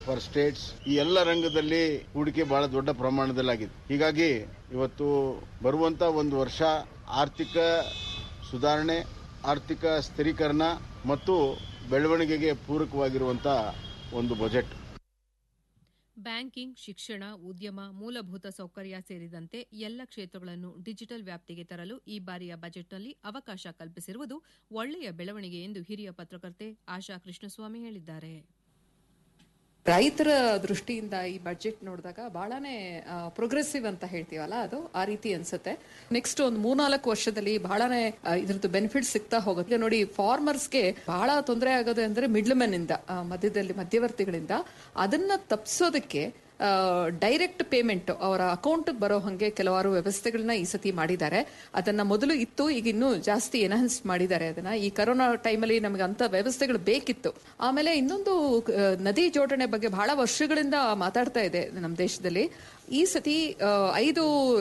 For States ಈ ಎಲ್ಲ ರಂಗದಲ್ಲಿ ಹೂಡಿಕೆ ಬಹಳ ದೊಡ್ಡ ಪ್ರಮಾಣದಲ್ಲಾಗಿದೆ ಹೀಗಾಗಿ ಇವತ್ತು ಬರುವಂತ ಒಂದು ವರ್ಷ ಆರ್ಥಿಕ ಸುಧಾರಣೆ ಆರ್ಥಿಕ ಸ್ಥಿರೀಕರಣ ಮತ್ತು ಬೆಳವಣಿಗೆಗೆ ಪೂರಕವಾಗಿರುವಂತ ಒಂದು ಬಜೆಟ್ ಬ್ಯಾಂಕಿಂಗ್ ಶಿಕ್ಷಣ ಉದ್ಯಮ ಮೂಲಭೂತ ಸೌಕರ್ಯ ಸೇರಿದಂತೆ ಎಲ್ಲ ಕ್ಷೇತ್ರಗಳನ್ನು ಡಿಜಿಟಲ್ ವ್ಯಾಪ್ತಿಗೆ ತರಲು ಈ ಬಾರಿಯ ಬಜೆಟ್ನಲ್ಲಿ ಅವಕಾಶ ಕಲ್ಪಿಸಿರುವುದು ಒಳ್ಳೆಯ ಬೆಳವಣಿಗೆ ಎಂದು ಹಿರಿಯ ಪತ್ರಕರ್ತೆ ಆಶಾ ಕೃಷ್ಣಸ್ವಾಮಿ ಹೇಳಿದ್ದಾರೆ ರೈತರ ದೃಷ್ಟಿಯಿಂದ ಈ ಬಜೆಟ್ ನೋಡಿದಾಗ ಬಹಳನೇ ಪ್ರೋಗ್ರೆಸಿವ್ ಅಂತ ಹೇಳ್ತೀವಲ್ಲ ಅದು ಆ ರೀತಿ ಅನ್ಸುತ್ತೆ ನೆಕ್ಸ್ಟ್ ಒಂದು ಮೂರ್ನಾಲ್ಕು ವರ್ಷದಲ್ಲಿ ಬಹಳನೇ ಆ, ಇದ್ರದ್ದು ಬೆನಿಫಿಟ್ ಸಿಗ್ತಾ ಹೋಗುತ್ತೆ ನೋಡಿ ಫಾರ್ಮರ್ಸ್ಗೆ ಬಹಳ ತೊಂದರೆ ಆಗೋದು ಅಂದ್ರೆ ಮಿಡ್ಲ್ ಮೆನ್ ಇಂದ ಆ, ಮಧ್ಯದಲ್ಲಿ ಮಧ್ಯವರ್ತಿಗಳಿಂದ ಅದನ್ನ ತಪ್ಪಿಸೋದಕ್ಕೆ ಡೈರೆಕ್ಟ್ ಪೇಮೆಂಟ್ ಅವರ ಅಕೌಂಟ್ ಬರೋ ಹಂಗೆ ಕೆಲವಾರು ವ್ಯವಸ್ಥೆಗಳನ್ನ ಈ ಸತಿ ಮಾಡಿದ್ದಾರೆ ಅದನ್ನ ಮೊದಲು ಇತ್ತು ಈಗ ಇನ್ನೂ ಜಾಸ್ತಿ ಎನ್ಹಾನ್ಸ್ ಮಾಡಿದ್ದಾರೆ ಅದನ್ನ ಈ ಕರೋನಾ ಟೈಮಲ್ಲಿ ನಮಗೆ ಅಂತ ವ್ಯವಸ್ಥೆಗಳು ಬೇಕಿತ್ತು ಆಮೇಲೆ ಇನ್ನೊಂದು ಆ, ನದಿ ಜೋಡಣೆ ಬಗ್ಗೆ ಬಹಳ ವರ್ಷಗಳಿಂದ ಮಾತಾಡ್ತಾ ಇದೆ ನಮ್ಮ ದೇಶದಲ್ಲಿ ಈ ಸತಿ ಆ, ಐದು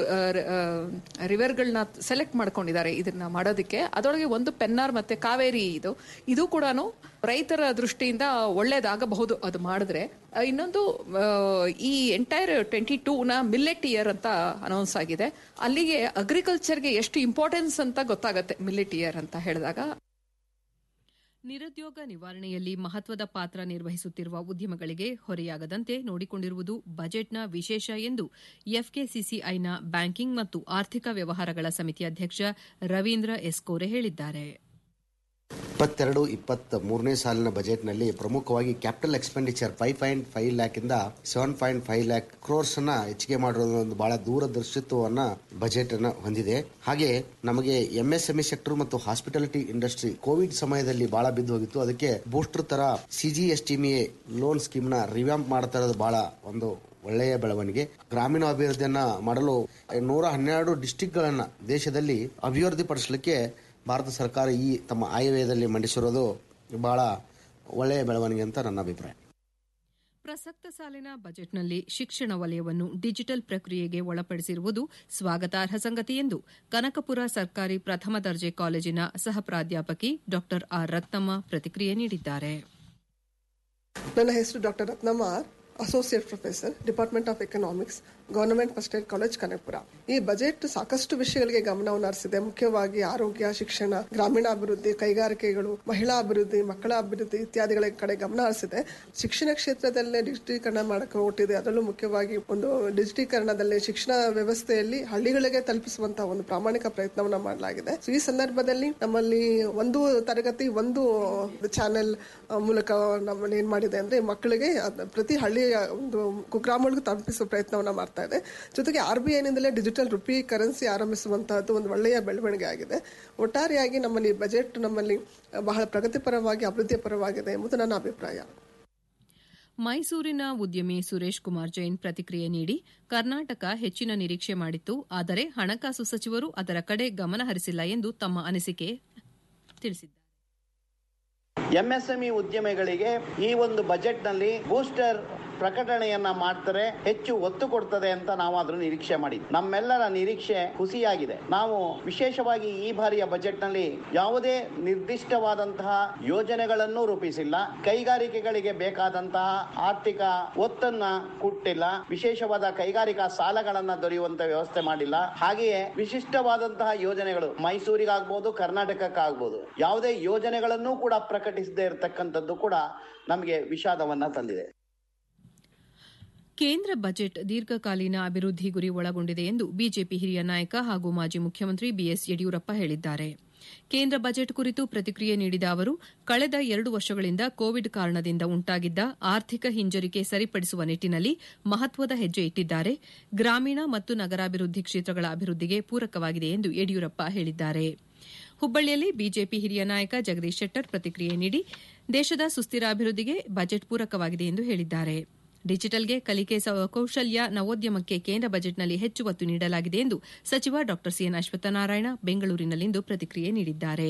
ರಿವರ್ಗಳನ್ನ ಸೆಲೆಕ್ಟ್ ಮಾಡ್ಕೊಂಡಿದ್ದಾರೆ ಇದನ್ನ ಮಾಡೋದಕ್ಕೆ ಅದರೊಳಗೆ ಒಂದು ಪೆನ್ನಾರ್ ಮತ್ತೆ ಕಾವೇರಿ ಇದು ಇದು ಕೂಡ ರೈತರ ದೃಷ್ಟಿಯಿಂದ ಒಳ್ಳೇದಾಗಬಹುದು ಅದು ಮಾಡಿದ್ರೆ ಆ, ಇನ್ನೊಂದು ಆ, ಈ ಎಂಟೈರ್ ಟ್ವೆಂಟಿ ಟೂ ನ ಮಿಲ್ಲೆಟ್ ಇಯರ್ ಅಂತ ಅನೌನ್ಸ್ ಆಗಿದೆ ಅಲ್ಲಿಗೆ ಅಗ್ರಿಕಲ್ಚರ್ಗೆ ಎಷ್ಟು ಇಂಪಾರ್ಟೆನ್ಸ್ ಅಂತ ಗೊತ್ತಾಗತ್ತೆ ಮಿಲ್ಲೆಟ್ ಇಯರ್ ಅಂತ ಹೇಳಿದಾಗ ನಿರುದ್ಯೋಗ ನಿವಾರಣೆಯಲ್ಲಿ ಮಹತ್ವದ ಪಾತ್ರ ನಿರ್ವಹಿಸುತ್ತಿರುವ ಉದ್ಯಮಗಳಿಗೆ ಹೊರೆಯಾಗದಂತೆ ನೋಡಿಕೊಂಡಿರುವುದು ಬಜೆಟ್ನ ವಿಶೇಷ ಎಂದು ಎಫ್ಕೆಸಿಸಿಐನ ಬ್ಯಾಂಕಿಂಗ್ ಮತ್ತು ಆರ್ಥಿಕ ವ್ಯವಹಾರಗಳ ಸಮಿತಿ ಅಧ್ಯಕ್ಷ ರವೀಂದ್ರ ಎಸ್ಕೋರೆ ಹೇಳಿದ್ದಾರೆ ಇಪ್ಪತ್ತೆರಡು ಇಪ್ಪತ್ತ್ ಮೂರನೇ ಸಾಲಿನ ಬಜೆಟ್ನಲ್ಲಿ ಪ್ರಮುಖವಾಗಿ capital expenditure five point five lakh ಇಂದ seven point five lakh crores ಅನ್ನ ಹೆಚ್ಚಿಗೆ ಮಾಡಿರೋದು ಒಂದು ಬಹಳ ದೂರದರ್ಶಿತ್ವವನ್ನ ಬಜೆಟ್ ಅನ್ನ ಹೊಂದಿದೆ ಹಾಗೆ ನಮಗೆ ಎಂಎಸ್ಎಂಇ ಸೆಕ್ಟರ್ ಮತ್ತು ಹಾಸ್ಪಿಟಾಲಿಟಿ ಇಂಡಸ್ಟ್ರಿ ಕೋವಿಡ್ ಸಮಯದಲ್ಲಿ ಬಹಳ ಬಿದ್ದು ಹೋಗಿತ್ತು ಅದಕ್ಕೆ ಬೂಸ್ಟರ್ ತರ ಸಿಜಿಎಸ್ಟಿಮಿಎ ಲೋನ್ ಸ್ಕೀಮ್ ನ ರಿವ್ಯಾಂಪ್ ಮಾಡ್ತಾ ಇರೋದು ಬಹಳ ಒಂದು ಒಳ್ಳೆಯ ಬೆಳವಣಿಗೆ ಗ್ರಾಮೀಣ ಅಭಿವೃದ್ಧಿಯನ್ನ ಮಾಡಲು ನೂರ ಹನ್ನೆರಡು ಡಿಸ್ಟಿಕ್ಗಳನ್ನ ದೇಶದಲ್ಲಿ ಅಭಿವೃದ್ಧಿಪಡಿಸಲಿಕ್ಕೆ ಭಾರತ ಸರ್ಕಾರ ಈ ತಮ್ಮ ಆಯವ್ಯಯದಲ್ಲಿ ಮಂಡಿಸಿರೋದು ಬಹಳ ಒಳ್ಳೆಯ ಬೆಳವಣಿಗೆ ಅಂತ ನನ್ನ ಅಭಿಪ್ರಾಯ ಪ್ರಸಕ್ತ ಸಾಲಿನ ಬಜೆಟ್ನಲ್ಲಿ ಶಿಕ್ಷಣ ವಲಯವನ್ನು ಡಿಜಿಟಲ್ ಪ್ರಕ್ರಿಯೆಗೆ ಒಳಪಡಿಸಿರುವುದು ಸ್ವಾಗತಾರ್ಹ ಸಂಗತಿ ಎಂದು ಕನಕಪುರ ಸರ್ಕಾರಿ ಪ್ರಥಮ ದರ್ಜೆ ಕಾಲೇಜಿನ ಸಹ ಪ್ರಾಧ್ಯಾಪಕಿ ಡಾ ಆರ್ ರತ್ನಮ್ಮ ಪ್ರತಿಕ್ರಿಯೆ ನೀಡಿದ್ದಾರೆ ನನ್ನ ಹೆಸರು doctor Ratnamma R associate professor department of economics government first ಏಡ್ ಕಾಲೇಜ್ ಕನಕಪುರ ಈ ಬಜೆಟ್ ಸಾಕಷ್ಟು ವಿಷಯಗಳಿಗೆ ಗಮನವನ್ನು ಹರಿಸಿದೆ ಮುಖ್ಯವಾಗಿ ಆರೋಗ್ಯ ಶಿಕ್ಷಣ ಗ್ರಾಮೀಣಾಭಿವೃದ್ಧಿ ಕೈಗಾರಿಕೆಗಳು ಮಹಿಳಾ ಅಭಿವೃದ್ಧಿ ಮಕ್ಕಳ ಅಭಿವೃದ್ಧಿ ಇತ್ಯಾದಿಗಳ ಕಡೆ ಗಮನ ಹರಿಸಿದೆ ಶಿಕ್ಷಣ ಕ್ಷೇತ್ರದಲ್ಲೇ ಡಿಜಿಟೀಕರಣ ಮಾಡಕ್ಕೆ ಹೊರಟಿದೆ ಅದರಲ್ಲೂ ಮುಖ್ಯವಾಗಿ ಒಂದು ಡಿಜಿಟೀಕರಣದಲ್ಲಿ ಶಿಕ್ಷಣ ವ್ಯವಸ್ಥೆಯಲ್ಲಿ ಹಳ್ಳಿಗಳಿಗೆ ತಲುಪಿಸುವಂತಹ ಒಂದು ಪ್ರಾಮಾಣಿಕ ಪ್ರಯತ್ನವನ್ನ ಮಾಡಲಾಗಿದೆ ಸೊ ಈ ಸಂದರ್ಭದಲ್ಲಿ ನಮ್ಮಲ್ಲಿ ಒಂದು ತರಗತಿ ಒಂದು ಚಾನೆಲ್ ಮೂಲಕ ನಮ್ಮಲ್ಲಿ ಏನ್ ಮಾಡಿದೆ ಅಂದ್ರೆ ಮಕ್ಕಳಿಗೆ ಅದ್ನ ಪ್ರತಿ ಹಳ್ಳಿಯ ಒಂದು ಕುಗ್ರಾಮಗಳಿಗೂ ತಲುಪಿಸುವ ಪ್ರಯತ್ನವನ್ನ ಮಾಡ್ತಾ ಇದೆ ಜೊತೆಗೆ ಆರ್ ಬಿ ಐನಿಂದಲೇ ಡಿಜಿಟಲ್ ರುಪಿ ಕರೆನ್ಸಿ ಆರಂಭಿಸುವಂತಹದ್ದು ಒಂದು ಒಳ್ಳೆಯ ಬೆಳವಣಿಗೆ ಆಗಿದೆ ಒಟ್ಟಾರೆಯಾಗಿ ನಮ್ಮಲ್ಲಿ ಬಜೆಟ್ ನಮ್ಮಲ್ಲಿ ಬಹಳ ಪ್ರಗತಿಪರವಾಗಿ ಅಭಿವೃದ್ಧಿ ಪರವಾಗಿದೆ ಎಂಬುದು ನನ್ನ ಅಭಿಪ್ರಾಯ ಮೈಸೂರಿನ ಉದ್ಯಮಿ ಸುರೇಶ್ ಕುಮಾರ್ ಜೈನ್ ಪ್ರತಿಕ್ರಿಯೆ ನೀಡಿ ಕರ್ನಾಟಕ ಹೆಚ್ಚಿನ ನಿರೀಕ್ಷೆ ಮಾಡಿತ್ತು ಆದರೆ ಹಣಕಾಸು ಸಚಿವರು ಅದರ ಕಡೆ ಗಮನ ಹರಿಸಿಲ್ಲ ಎಂದು ತಮ್ಮ ಅನಿಸಿಕೆ ತಿಳಿಸಿದ್ದಾರೆ ಎಂಎಸ್ಎಂಇ ಉದ್ಯಮಿಗಳಿಗೆ ಈ ಒಂದು ಬಜೆಟ್ನಲ್ಲಿ ಬೂಸ್ಟರ್ ಪ್ರಕಟಣೆಯನ್ನ ಮಾಡ್ತಾರೆ ಹೆಚ್ಚು ಒತ್ತು ಕೊಡ್ತದೆ ಅಂತ ನಾವು ಅದ್ರ ನಿರೀಕ್ಷೆ ಮಾಡಿದ್ವಿ ನಮ್ಮೆಲ್ಲರ ನಿರೀಕ್ಷೆ ಹುಸಿಯಾಗಿದೆ ನಾವು ವಿಶೇಷವಾಗಿ ಈ ಬಾರಿಯ ಬಜೆಟ್ನಲ್ಲಿ ಯಾವುದೇ ನಿರ್ದಿಷ್ಟವಾದಂತಹ ಯೋಜನೆಗಳನ್ನು ರೂಪಿಸಿಲ್ಲ ಕೈಗಾರಿಕೆಗಳಿಗೆ ಬೇಕಾದಂತಹ ಆರ್ಥಿಕ ಒತ್ತನ್ನ ಕೊಟ್ಟಿಲ್ಲ ವಿಶೇಷವಾದ ಕೈಗಾರಿಕಾ ಸಾಲಗಳನ್ನ ದೊರೆಯುವಂತ ವ್ಯವಸ್ಥೆ ಮಾಡಿಲ್ಲ ಹಾಗೆಯೇ ವಿಶಿಷ್ಟವಾದಂತಹ ಯೋಜನೆಗಳು ಮೈಸೂರಿಗಾಗ್ಬೋದು ಕರ್ನಾಟಕಕ್ಕಾಗ್ಬೋದು ಯಾವುದೇ ಯೋಜನೆಗಳನ್ನೂ ಕೂಡ ಪ್ರಕಟಿಸದೇ ಇರತಕ್ಕಂಥದ್ದು ಕೂಡ ನಮಗೆ ವಿಷಾದವನ್ನ ತಂದಿದೆ ಕೇಂದ್ರ ಬಜೆಟ್ ದೀರ್ಘಕಾಲೀನ ಅಭಿವೃದ್ಧಿ ಗುರಿ ಒಳಗೊಂಡಿದೆ ಎಂದು ಬಿಜೆಪಿ ಹಿರಿಯ ನಾಯಕ ಹಾಗೂ ಮಾಜಿ ಮುಖ್ಯಮಂತ್ರಿ ಬಿಎಸ್ ಯಡಿಯೂರಪ್ಪ ಹೇಳಿದ್ದಾರೆ ಕೇಂದ್ರ ಬಜೆಟ್ ಕುರಿತು ಪ್ರತಿಕ್ರಿಯೆ ನೀಡಿದ ಅವರು ಕಳೆದ ಎರಡು ವರ್ಷಗಳಿಂದ ಕೋವಿಡ್ ಕಾರಣದಿಂದ ಉಂಟಾಗಿದ್ದ ಆರ್ಥಿಕ ಹಿಂಜರಿಕೆ ಸರಿಪಡಿಸುವ ನಿಟ್ಟಿನಲ್ಲಿ ಮಹತ್ವದ ಹೆಜ್ಜೆ ಇಟ್ಟಿದ್ದಾರೆ ಗ್ರಾಮೀಣ ಮತ್ತು ನಗರಾಭಿವೃದ್ಧಿ ಕ್ಷೇತ್ರಗಳ ಅಭಿವೃದ್ಧಿಗೆ ಪೂರಕವಾಗಿದೆ ಎಂದು ಯಡಿಯೂರಪ್ಪ ಹೇಳಿದ್ದಾರೆ ಹುಬ್ಬಳ್ಳಿಯಲ್ಲಿ ಬಿಜೆಪಿ ಹಿರಿಯ ನಾಯಕ ಜಗದೀಶ್ ಶೆಟ್ಟರ್ ಪ್ರತಿಕ್ರಿಯೆ ನೀಡಿ ದೇಶದ ಸುಸ್ಥಿರ ಅಭಿವೃದ್ಧಿಗೆ ಬಜೆಟ್ ಪೂರಕವಾಗಿದೆ ಎಂದು ಹೇಳಿದ್ದಾರೆ ಡಿಜಿಟಲ್ಗೆ ಕಲಿಕೆ ಕೌಶಲ್ಯ ನವೋದ್ಯಮಕ್ಕೆ ಕೇಂದ್ರ ಬಜೆಟ್ನಲ್ಲಿ ಹೆಚ್ಚು ಒತ್ತು ನೀಡಲಾಗಿದೆ ಎಂದು ಸಚಿವ ಡಾ ಸಿಎನ್ ಅಶ್ವತ್ಥನಾರಾಯಣ ಬೆಂಗಳೂರಿನಲ್ಲಿಂದು ಪ್ರತಿಕ್ರಿಯೆ ನೀಡಿದ್ದಾರೆ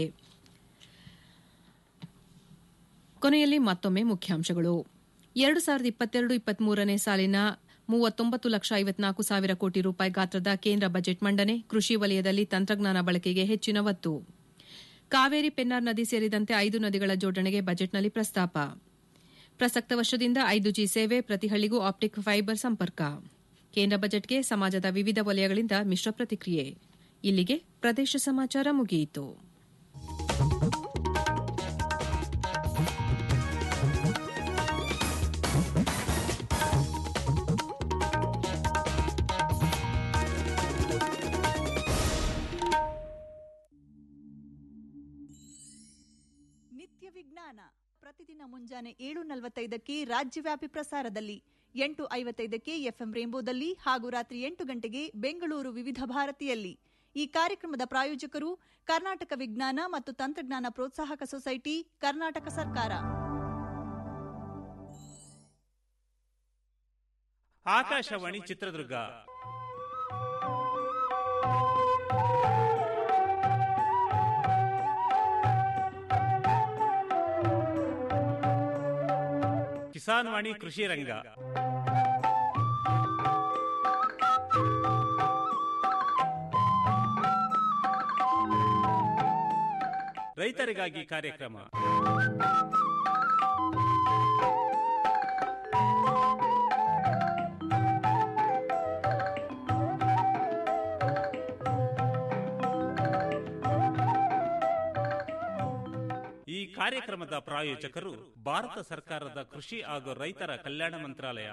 ಕೊನೆಯಲ್ಲಿ ಮತ್ತೊಮ್ಮೆ ಮುಖ್ಯಾಂಶಗಳು ಎರಡು ಸಾವಿರದ ಇಪ್ಪತ್ತೆರಡು ಇಪ್ಪತ್ಮೂರನೇ ಸಾಲಿನ ಮೂವತ್ತೊಂಬತ್ತು ಲಕ್ಷ ಐವತ್ನಾಲ್ಕು ಸಾವಿರ ಕೋಟಿ ರೂಪಾಯಿ ಗಾತ್ರದ ಕೇಂದ್ರ ಬಜೆಟ್ ಮಂಡನೆ ಕೃಷಿ ವಲಯದಲ್ಲಿ ತಂತ್ರಜ್ಞಾನ ಬಳಕೆಗೆ ಹೆಚ್ಚಿನ ಒತ್ತು ಕಾವೇರಿ ಪೆನ್ನಾರ್ ನದಿ ಸೇರಿದಂತೆ ಐದು ನದಿಗಳ ಜೋಡಣೆಗೆ ಬಜೆಟ್ನಲ್ಲಿ ಪ್ರಸ್ತಾಪ ಪ್ರಸಕ್ತ ವರ್ಷದಿಂದ ಐದು ಜಿ ಸೇವೆ ಪ್ರತಿ ಹಳ್ಳಿಗೂ ಆಪ್ಟಿಕ್ ಫೈಬರ್ ಸಂಪರ್ಕ ಕೇಂದ್ರ ಬಜೆಟ್ಗೆ ಸಮಾಜದ ವಿವಿಧ ವಲಯಗಳಿಂದ ಮಿಶ್ರ ಪ್ರತಿಕ್ರಿಯೆ ಇಲ್ಲಿಗೆ ಪ್ರದೇಶ ಸಮಾಚಾರ ಮುಗಿಯಿತು ನಿತ್ಯ ವಿಜ್ಞಾನ ಪ್ರತಿದಿನ ಮುಂಜಾನೆ ಏಳು ನಲವತ್ತೈದಕ್ಕೆ ರಾಜ್ಯವ್ಯಾಪಿ ಪ್ರಸಾರದಲ್ಲಿ ಎಂಟು ಐವತ್ತೈದಕ್ಕೆ ಎಫ್ಎಂ ರೇಂಬೋದಲ್ಲಿ ಹಾಗೂ ರಾತ್ರಿ ಎಂಟು ಗಂಟೆಗೆ ಬೆಂಗಳೂರು ವಿವಿಧ ಭಾರತಿಯಲ್ಲಿ ಈ ಕಾರ್ಯಕ್ರಮದ ಪ್ರಾಯೋಜಕರು ಕರ್ನಾಟಕ ವಿಜ್ಞಾನ ಮತ್ತು ತಂತ್ರಜ್ಞಾನ ಪ್ರೋತ್ಸಾಹಕ ಸೊಸೈಟಿ ಕರ್ನಾಟಕ ಸರ್ಕಾರ ಆಕಾಶವಾಣಿ ಚಿತ್ರದುರ್ಗ ಕಿಸಾನ್ ವಾಣಿ ಕೃಷಿ ರಂಗ ರೈತರಿಗಾಗಿ ಕಾರ್ಯಕ್ರಮ ಈ ಕಾರ್ಯಕ್ರಮದ ಪ್ರಾಯೋಜಕರು ಭಾರತ ಸರ್ಕಾರದ ಕೃಷಿ ಹಾಗೂ ರೈತರ ಕಲ್ಯಾಣ ಮಂತ್ರಾಲಯ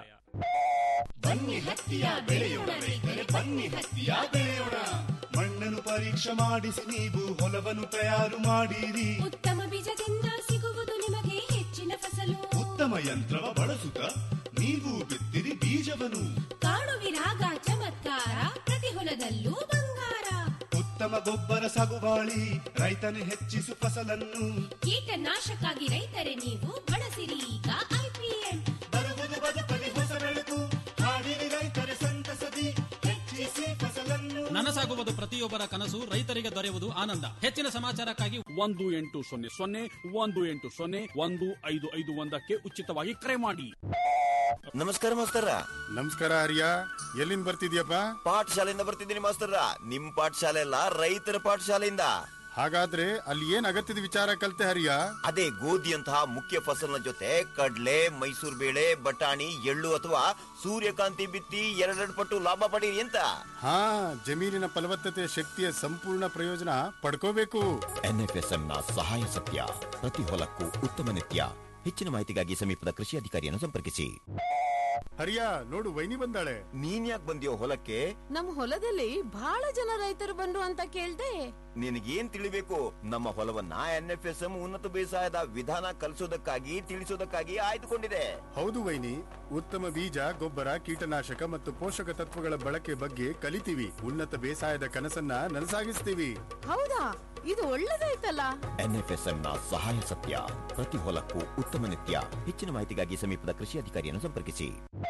ಬನ್ನಿ ಹತ್ತಿಯ ಬೆಳೆಯೋಣ ರೈತರೆ ಬನ್ನಿ ಹತ್ತಿಯ ಬೆಳೆಯೋಣ ಮಣ್ಣನ್ನು ಪರೀಕ್ಷೆ ಮಾಡಿಸಿ ನೀವು ಹೊಲವನ್ನು ತಯಾರು ಮಾಡಿರಿ ಉತ್ತಮ ಬೀಜದಿಂದ ಸಿಗುವುದು ನಿಮಗೆ ಹೆಚ್ಚಿನ ಫಸಲು ಉತ್ತಮ ಯಂತ್ರವ ಬಳಸುತ್ತ ನೀವು ಬಿತ್ತಿರಿ ಬೀಜವನ್ನು ಕಾಣುವಿರಾಗ ಚಮತ್ಕಾರ ಪ್ರತಿ ಹೊಲದಲ್ಲೂ ಬಂಗಾರ ಉತ್ತಮ ಗೊಬ್ಬರ ಸಾಗುವಾಳಿ ರೈತನು ಹೆಚ್ಚಿಸು ಫಸಲನ್ನು ಕೀಟನಾಶಕ್ಕಾಗಿ ರೈತರೇ ನೀವು ಬಳಸಿರಿ ಈಗ ಐಪಿಎಂ ಬರುವುದು ಬದುಕಲಿ ಹೊಸ ಬೆಳಕು ಹಾಡಿರಿ ರೈತರೆ ಸಂತಸದಿ ಹೆಚ್ಚಿಸಿ ಫಸಲನ್ನು ನನಸಾಗುವುದು ಪ್ರತಿಯೊಬ್ಬರ ಕನಸು ರೈತರಿಗೆ ದೊರೆಯುವುದು ಆನಂದ ಹೆಚ್ಚಿನ ಸಮಾಚಾರಕ್ಕಾಗಿ ಒಂದು ಎಂಟು ಸೊನ್ನೆ ಸೊನ್ನೆ ಒಂದು ಎಂಟು ಸೊನ್ನೆ ಒಂದು ಐದು ಐದು ಒಂದಕ್ಕೆ ಉಚಿತವಾಗಿ ಕರೆ ಮಾಡಿ ನಮಸ್ಕಾರ ಮಾಸ್ತರ ನಮಸ್ಕಾರ ಹರಿಯ ಎಲ್ಲಿಂದ ಬರ್ತಿದ್ಯಪ್ಪ ಪಾಠಶಾಲೆಯಿಂದ ಬರ್ತಿದ್ದೀನಿ ಮಾಸ್ತರ ನಿಮ್ ಪಾಠಶಾಲೆ ಅಲ್ಲ ರೈತರ ಪಾಠಶಾಲೆಯಿಂದ ಹಾಗಾದ್ರೆ ಅಲ್ಲಿ ಏನ್ ಅಗತ್ಯದ ವಿಚಾರ ಕಲ್ತೆ ಹರಿಯ ಅದೇ ಗೋಧಿಯಂತಹ ಮುಖ್ಯ ಫಸಲಿನ ಜೊತೆ ಕಡ್ಲೆ ಮೈಸೂರು ಬೇಳೆ ಬಟಾಣಿ ಎಳ್ಳು ಅಥವಾ ಸೂರ್ಯಕಾಂತಿ ಬಿತ್ತಿ ಎರಡೆರಡು ಪಟ್ಟು ಲಾಭ ಪಡೀರಿ ಅಂತ ಹಾ ಜಮೀನಿನ ಫಲವತ್ತತೆ ಶಕ್ತಿಯ ಸಂಪೂರ್ಣ ಪ್ರಯೋಜನ ಪಡ್ಕೋಬೇಕು ಎನ್ಎಫ್ಎಸ್ಎಂ ನ ಸಹಾಯ ಸತ್ಯ ಪ್ರತಿ ಹೊಲಕ್ಕೂ ಉತ್ತಮ ನಿತ್ಯ ಹೆಚ್ಚಿನ ಮಾಹಿತಿಗಾಗಿ ಸಮೀಪದ ಕೃಷಿ ಅಧಿಕಾರಿಯನ್ನು ಸಂಪರ್ಕಿಸಿ ಹರಿಯ ನೋಡು ವೈನಿ ಬಂದಾಳೆ ನೀನ್ ಯಾಕೆ ಬಂದಿಯೋ ಹೊಲಕ್ಕೆ ನಮ್ ಹೊಲದಲ್ಲಿ ಬಹಳ ಜನ ರೈತರು ಬಂದ್ರು ಅಂತ ಕೇಳ್ದೆ ನಿನಗೇನ್ ತಿಳಿಬೇಕು ನಮ್ಮ ಹೊಲವನ್ನ ಎನ್ಎಫ್ಎಸ್ಎಂ ಉನ್ನತ ಬೇಸಾಯದ ವಿಧಾನ ಕಲಿಸೋದಕ್ಕಾಗಿ ತಿಳಿಸೋದಕ್ಕಾಗಿ ಆಯ್ದುಕೊಂಡಿದೆ ಹೌದು ವೈನಿ ಉತ್ತಮ ಬೀಜ ಗೊಬ್ಬರ ಕೀಟನಾಶಕ ಮತ್ತು ಪೋಷಕ ತತ್ವಗಳ ಬಳಕೆ ಬಗ್ಗೆ ಕಲಿತೀವಿ ಉನ್ನತ ಬೇಸಾಯದ ಕನಸನ್ನ ನನಸಾಗಿಸ್ತೀವಿ ಹೌದಾ ಇದು ಒಳ್ಳೇದಾಯ್ತಲ್ಲ ಎನ್ಎಫ್ಎಸ್ಎಂ ನ ಸಹಾಯ ಸತ್ಯ ಪ್ರತಿ ಹೊಲಕ್ಕೂ ಉತ್ತಮ ನಿತ್ಯ ಹೆಚ್ಚಿನ ಮಾಹಿತಿಗಾಗಿ ಸಮೀಪದ ಕೃಷಿ ಅಧಿಕಾರಿಯನ್ನು ಸಂಪರ್ಕಿಸಿ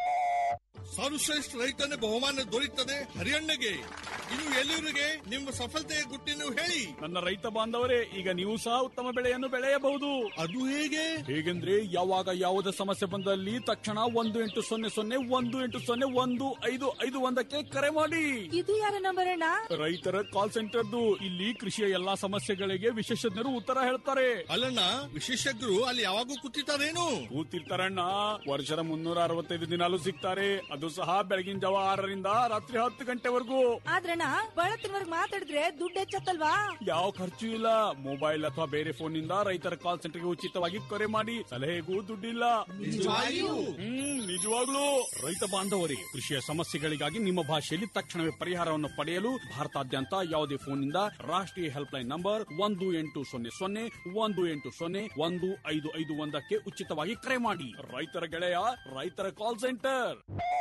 ಸರ್ವಶ್ರೇಷ್ಠ ರೈತನ ಬಹುಮಾನ ದೊರೆಯುತ್ತದೆ ಹರಿಯಣ್ಣಗೆ ಇನ್ನು ಎಲ್ಲರಿಗೆ ನಿಮ್ಮ ಸಫಲತೆಯ ಗುಟ್ಟಿನ ಹೇಳಿ ನನ್ನ ರೈತ ಬಾಂಧವರೇ ಈಗ ನೀವು ಸಹ ಉತ್ತಮ ಬೆಳೆಯನ್ನು ಬೆಳೆಯಬಹುದು ಅದು ಹೇಗೆ ಹೇಗೆಂದ್ರೆ ಯಾವಾಗ ಯಾವುದೇ ಸಮಸ್ಯೆ ಬಂದಲ್ಲಿ ತಕ್ಷಣ ಒಂದು ಎಂಟು ಸೊನ್ನೆ ಸೊನ್ನೆ ಒಂದು ಎಂಟು ಸೊನ್ನೆ ಒಂದು ಐದು ಐದು ಒಂದಕ್ಕೆ ಕರೆ ಮಾಡಿ ಇದು ಯಾರ ನಂಬರ್ ಅಣ್ಣ ರೈತರ ಕಾಲ್ ಸೆಂಟರ್ದು ಇಲ್ಲಿ ಕೃಷಿಯ ಎಲ್ಲಾ ಸಮಸ್ಯೆಗಳಿಗೆ ವಿಶೇಷಜ್ಞರು ಉತ್ತರ ಹೇಳ್ತಾರೆ ಅಲ್ಲಣ್ಣ ವಿಶೇಷಜ್ಞರು ಅಲ್ಲಿ ಯಾವಾಗೂ ಕೂತಿರ್ತಾರೇನು ಕೂತಿರ್ತಾರಣ್ಣ ವರ್ಷದ ಮುನ್ನೂರ ಅರವತ್ತೈದು ದಿನಾಲು ಸಿಗ್ತಾರೆ ಅದು ಸಹ ಬೆಳಗಿನ ಜಾವ ಆರರಿಂದ ರಾತ್ರಿ ಹತ್ತು ಗಂಟೆವರೆಗೂ ಆದ್ರಣ್ಣ ಬಳತ್ತಿನವರ್ಗ್ ಮಾತಾಡಿದ್ರೆ ದುಡ್ಡು ಹೆಚ್ಚತ್ತಲ್ವಾ ಯಾವ ಖರ್ಚು ಇಲ್ಲ ಮೊಬೈಲ್ ಅಥವಾ ಬೇರೆ ಫೋನ್ ನಿಂದ ರೈತರ ಕಾಲ್ ಸೆಂಟರ್ಗೆ ಉಚಿತವಾಗಿ ಕರೆ ಮಾಡಿ ಸಲಹೆಗೂ ದುಡ್ಡಿಲ್ಲ ನಿಜವಾಗಿಯೂ? ಹ್ಮ್ ನಿಜವಾಗ್ಲೂ ರೈತ ಬಾಂಧವರೇ ಕೃಷಿಯ ಸಮಸ್ಯೆಗಳಿಗಾಗಿ ನಿಮ್ಮ ಭಾಷೆಯಲ್ಲಿ ತಕ್ಷಣವೇ ಪರಿಹಾರವನ್ನು ಪಡೆಯಲು ಭಾರತಾದ್ಯಂತ ಯಾವುದೇ ಫೋನ್ನಿಂದ ರಾಷ್ಟ್ರೀಯ ಹೆಲ್ಪ್ ಲೈನ್ ನಂಬರ್ ಒಂದು ಎಂಟು ಸೊನ್ನೆ ಸೊನ್ನೆ ಒಂದು ಎಂಟು ಸೊನ್ನೆ ಒಂದು ಐದು ಐದು ಒಂದಕ್ಕೆ ಉಚಿತವಾಗಿ ಕರೆ ಮಾಡಿ ರೈತರ ಗೆಳೆಯ ರೈತರ ಕಾಲ್ ಸೆಂಟರ್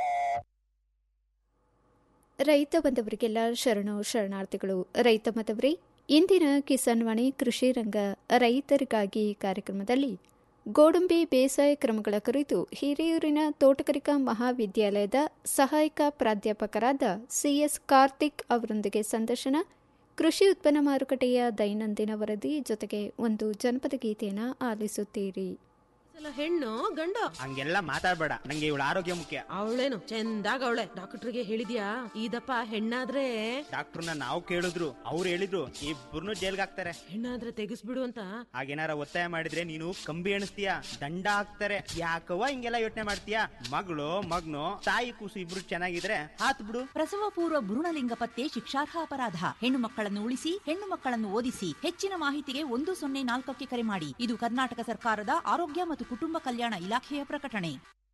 ರೈತ ಬಂದವರಿಗೆಲ್ಲ ಶರಣು ಶರಣಾರ್ಥಿಗಳು ರೈತ ಮತವರೇ ಇಂದಿನ ಕಿಸಾನ್ ವಾಣಿ ಕೃಷಿ ರಂಗ ರೈತರಿಗಾಗಿ ಕಾರ್ಯಕ್ರಮದಲ್ಲಿ ಗೋಡಂಬಿ ಬೇಸಾಯ ಕ್ರಮಗಳ ಕುರಿತು ಹಿರಿಯೂರಿನ ತೋಟಗಾರಿಕಾ ಮಹಾವಿದ್ಯಾಲಯದ ಸಹಾಯಕ ಪ್ರಾಧ್ಯಾಪಕರಾದ ಸಿಎಸ್ ಕಾರ್ತಿಕ್ ಅವರೊಂದಿಗೆ ಸಂದರ್ಶನ ಕೃಷಿ ಉತ್ಪನ್ನ ಮಾರುಕಟ್ಟೆಯ ದೈನಂದಿನ ವರದಿ ಜೊತೆಗೆ ಒಂದು ಜನಪದ ಗೀತೆಯನ್ನು ಆಲಿಸುತ್ತೀರಿ ಸಲ ಹೆಣ್ಣು ಗಂಡು ಹಂಗೆಲ್ಲ ಮಾತಾಡ್ಬೇಡ ನಂಗೆ ಇವಳ ಆರೋಗ್ಯ ಮುಖ್ಯ ಅವಳೇನು ಚಂದಾಗ ಅವಳೆ ಡಾಕ್ಟರ್ಗೆ ಹೇಳಿದ್ಯಾ ಇದಪ್ಪ ಹೆಣ್ಣಾದ್ರೆ ಡಾಕ್ಟರ್ನ ನಾವು ಕೇಳಿದ್ರು ಅವ್ರು ಹೇಳಿದ್ರು ಇಬ್ಬರನ್ನು ಜೈಲ್ಗೆ ಹಾಕ್ತಾರೆ ಹೆಣ್ಣಾದ್ರೆ ತೆಗಿಸ್ಬಿಡು ಅಂತ ಹಾಗೇನಾರ ಒತ್ತಾಯ ಮಾಡಿದ್ರೆ ನೀನು ಕಂಬಿ ಎಣಿಸ್ತೀಯ ದಂಡ ಹಾಕ್ತಾರೆ ಯಾಕವ್ವ ಹಿಂಗೆಲ್ಲ ಯೋಚನೆ ಮಾಡ್ತೀಯ ಮಗಳು ಮಗ್ನು ತಾಯಿ ಕೂಸು ಇಬ್ರು ಚೆನ್ನಾಗಿದ್ರೆ ಹಾತ್ ಬಿಡು ಪ್ರಸವ ಪೂರ್ವ ಭ್ರೂಣಲಿಂಗ ಪತ್ತೆ ಶಿಕ್ಷಾರ್ಹ ಅಪರಾಧ ಹೆಣ್ಣು ಮಕ್ಕಳನ್ನು ಉಳಿಸಿ ಹೆಣ್ಣು ಮಕ್ಕಳನ್ನು ಓದಿಸಿ ಹೆಚ್ಚಿನ ಮಾಹಿತಿಗೆ ಒಂದು ಸೊನ್ನೆ ನಾಲ್ಕಕ್ಕೆ ಕರೆ ಮಾಡಿ ಇದು ಕರ್ನಾಟಕ ಸರ್ಕಾರದ ಆರೋಗ್ಯ ಮತ್ತು ಕುಟುಂಬ ಕಲ್ಯಾಣ ಇಲಾಖೆಯ ಪ್ರಕಟಣೆ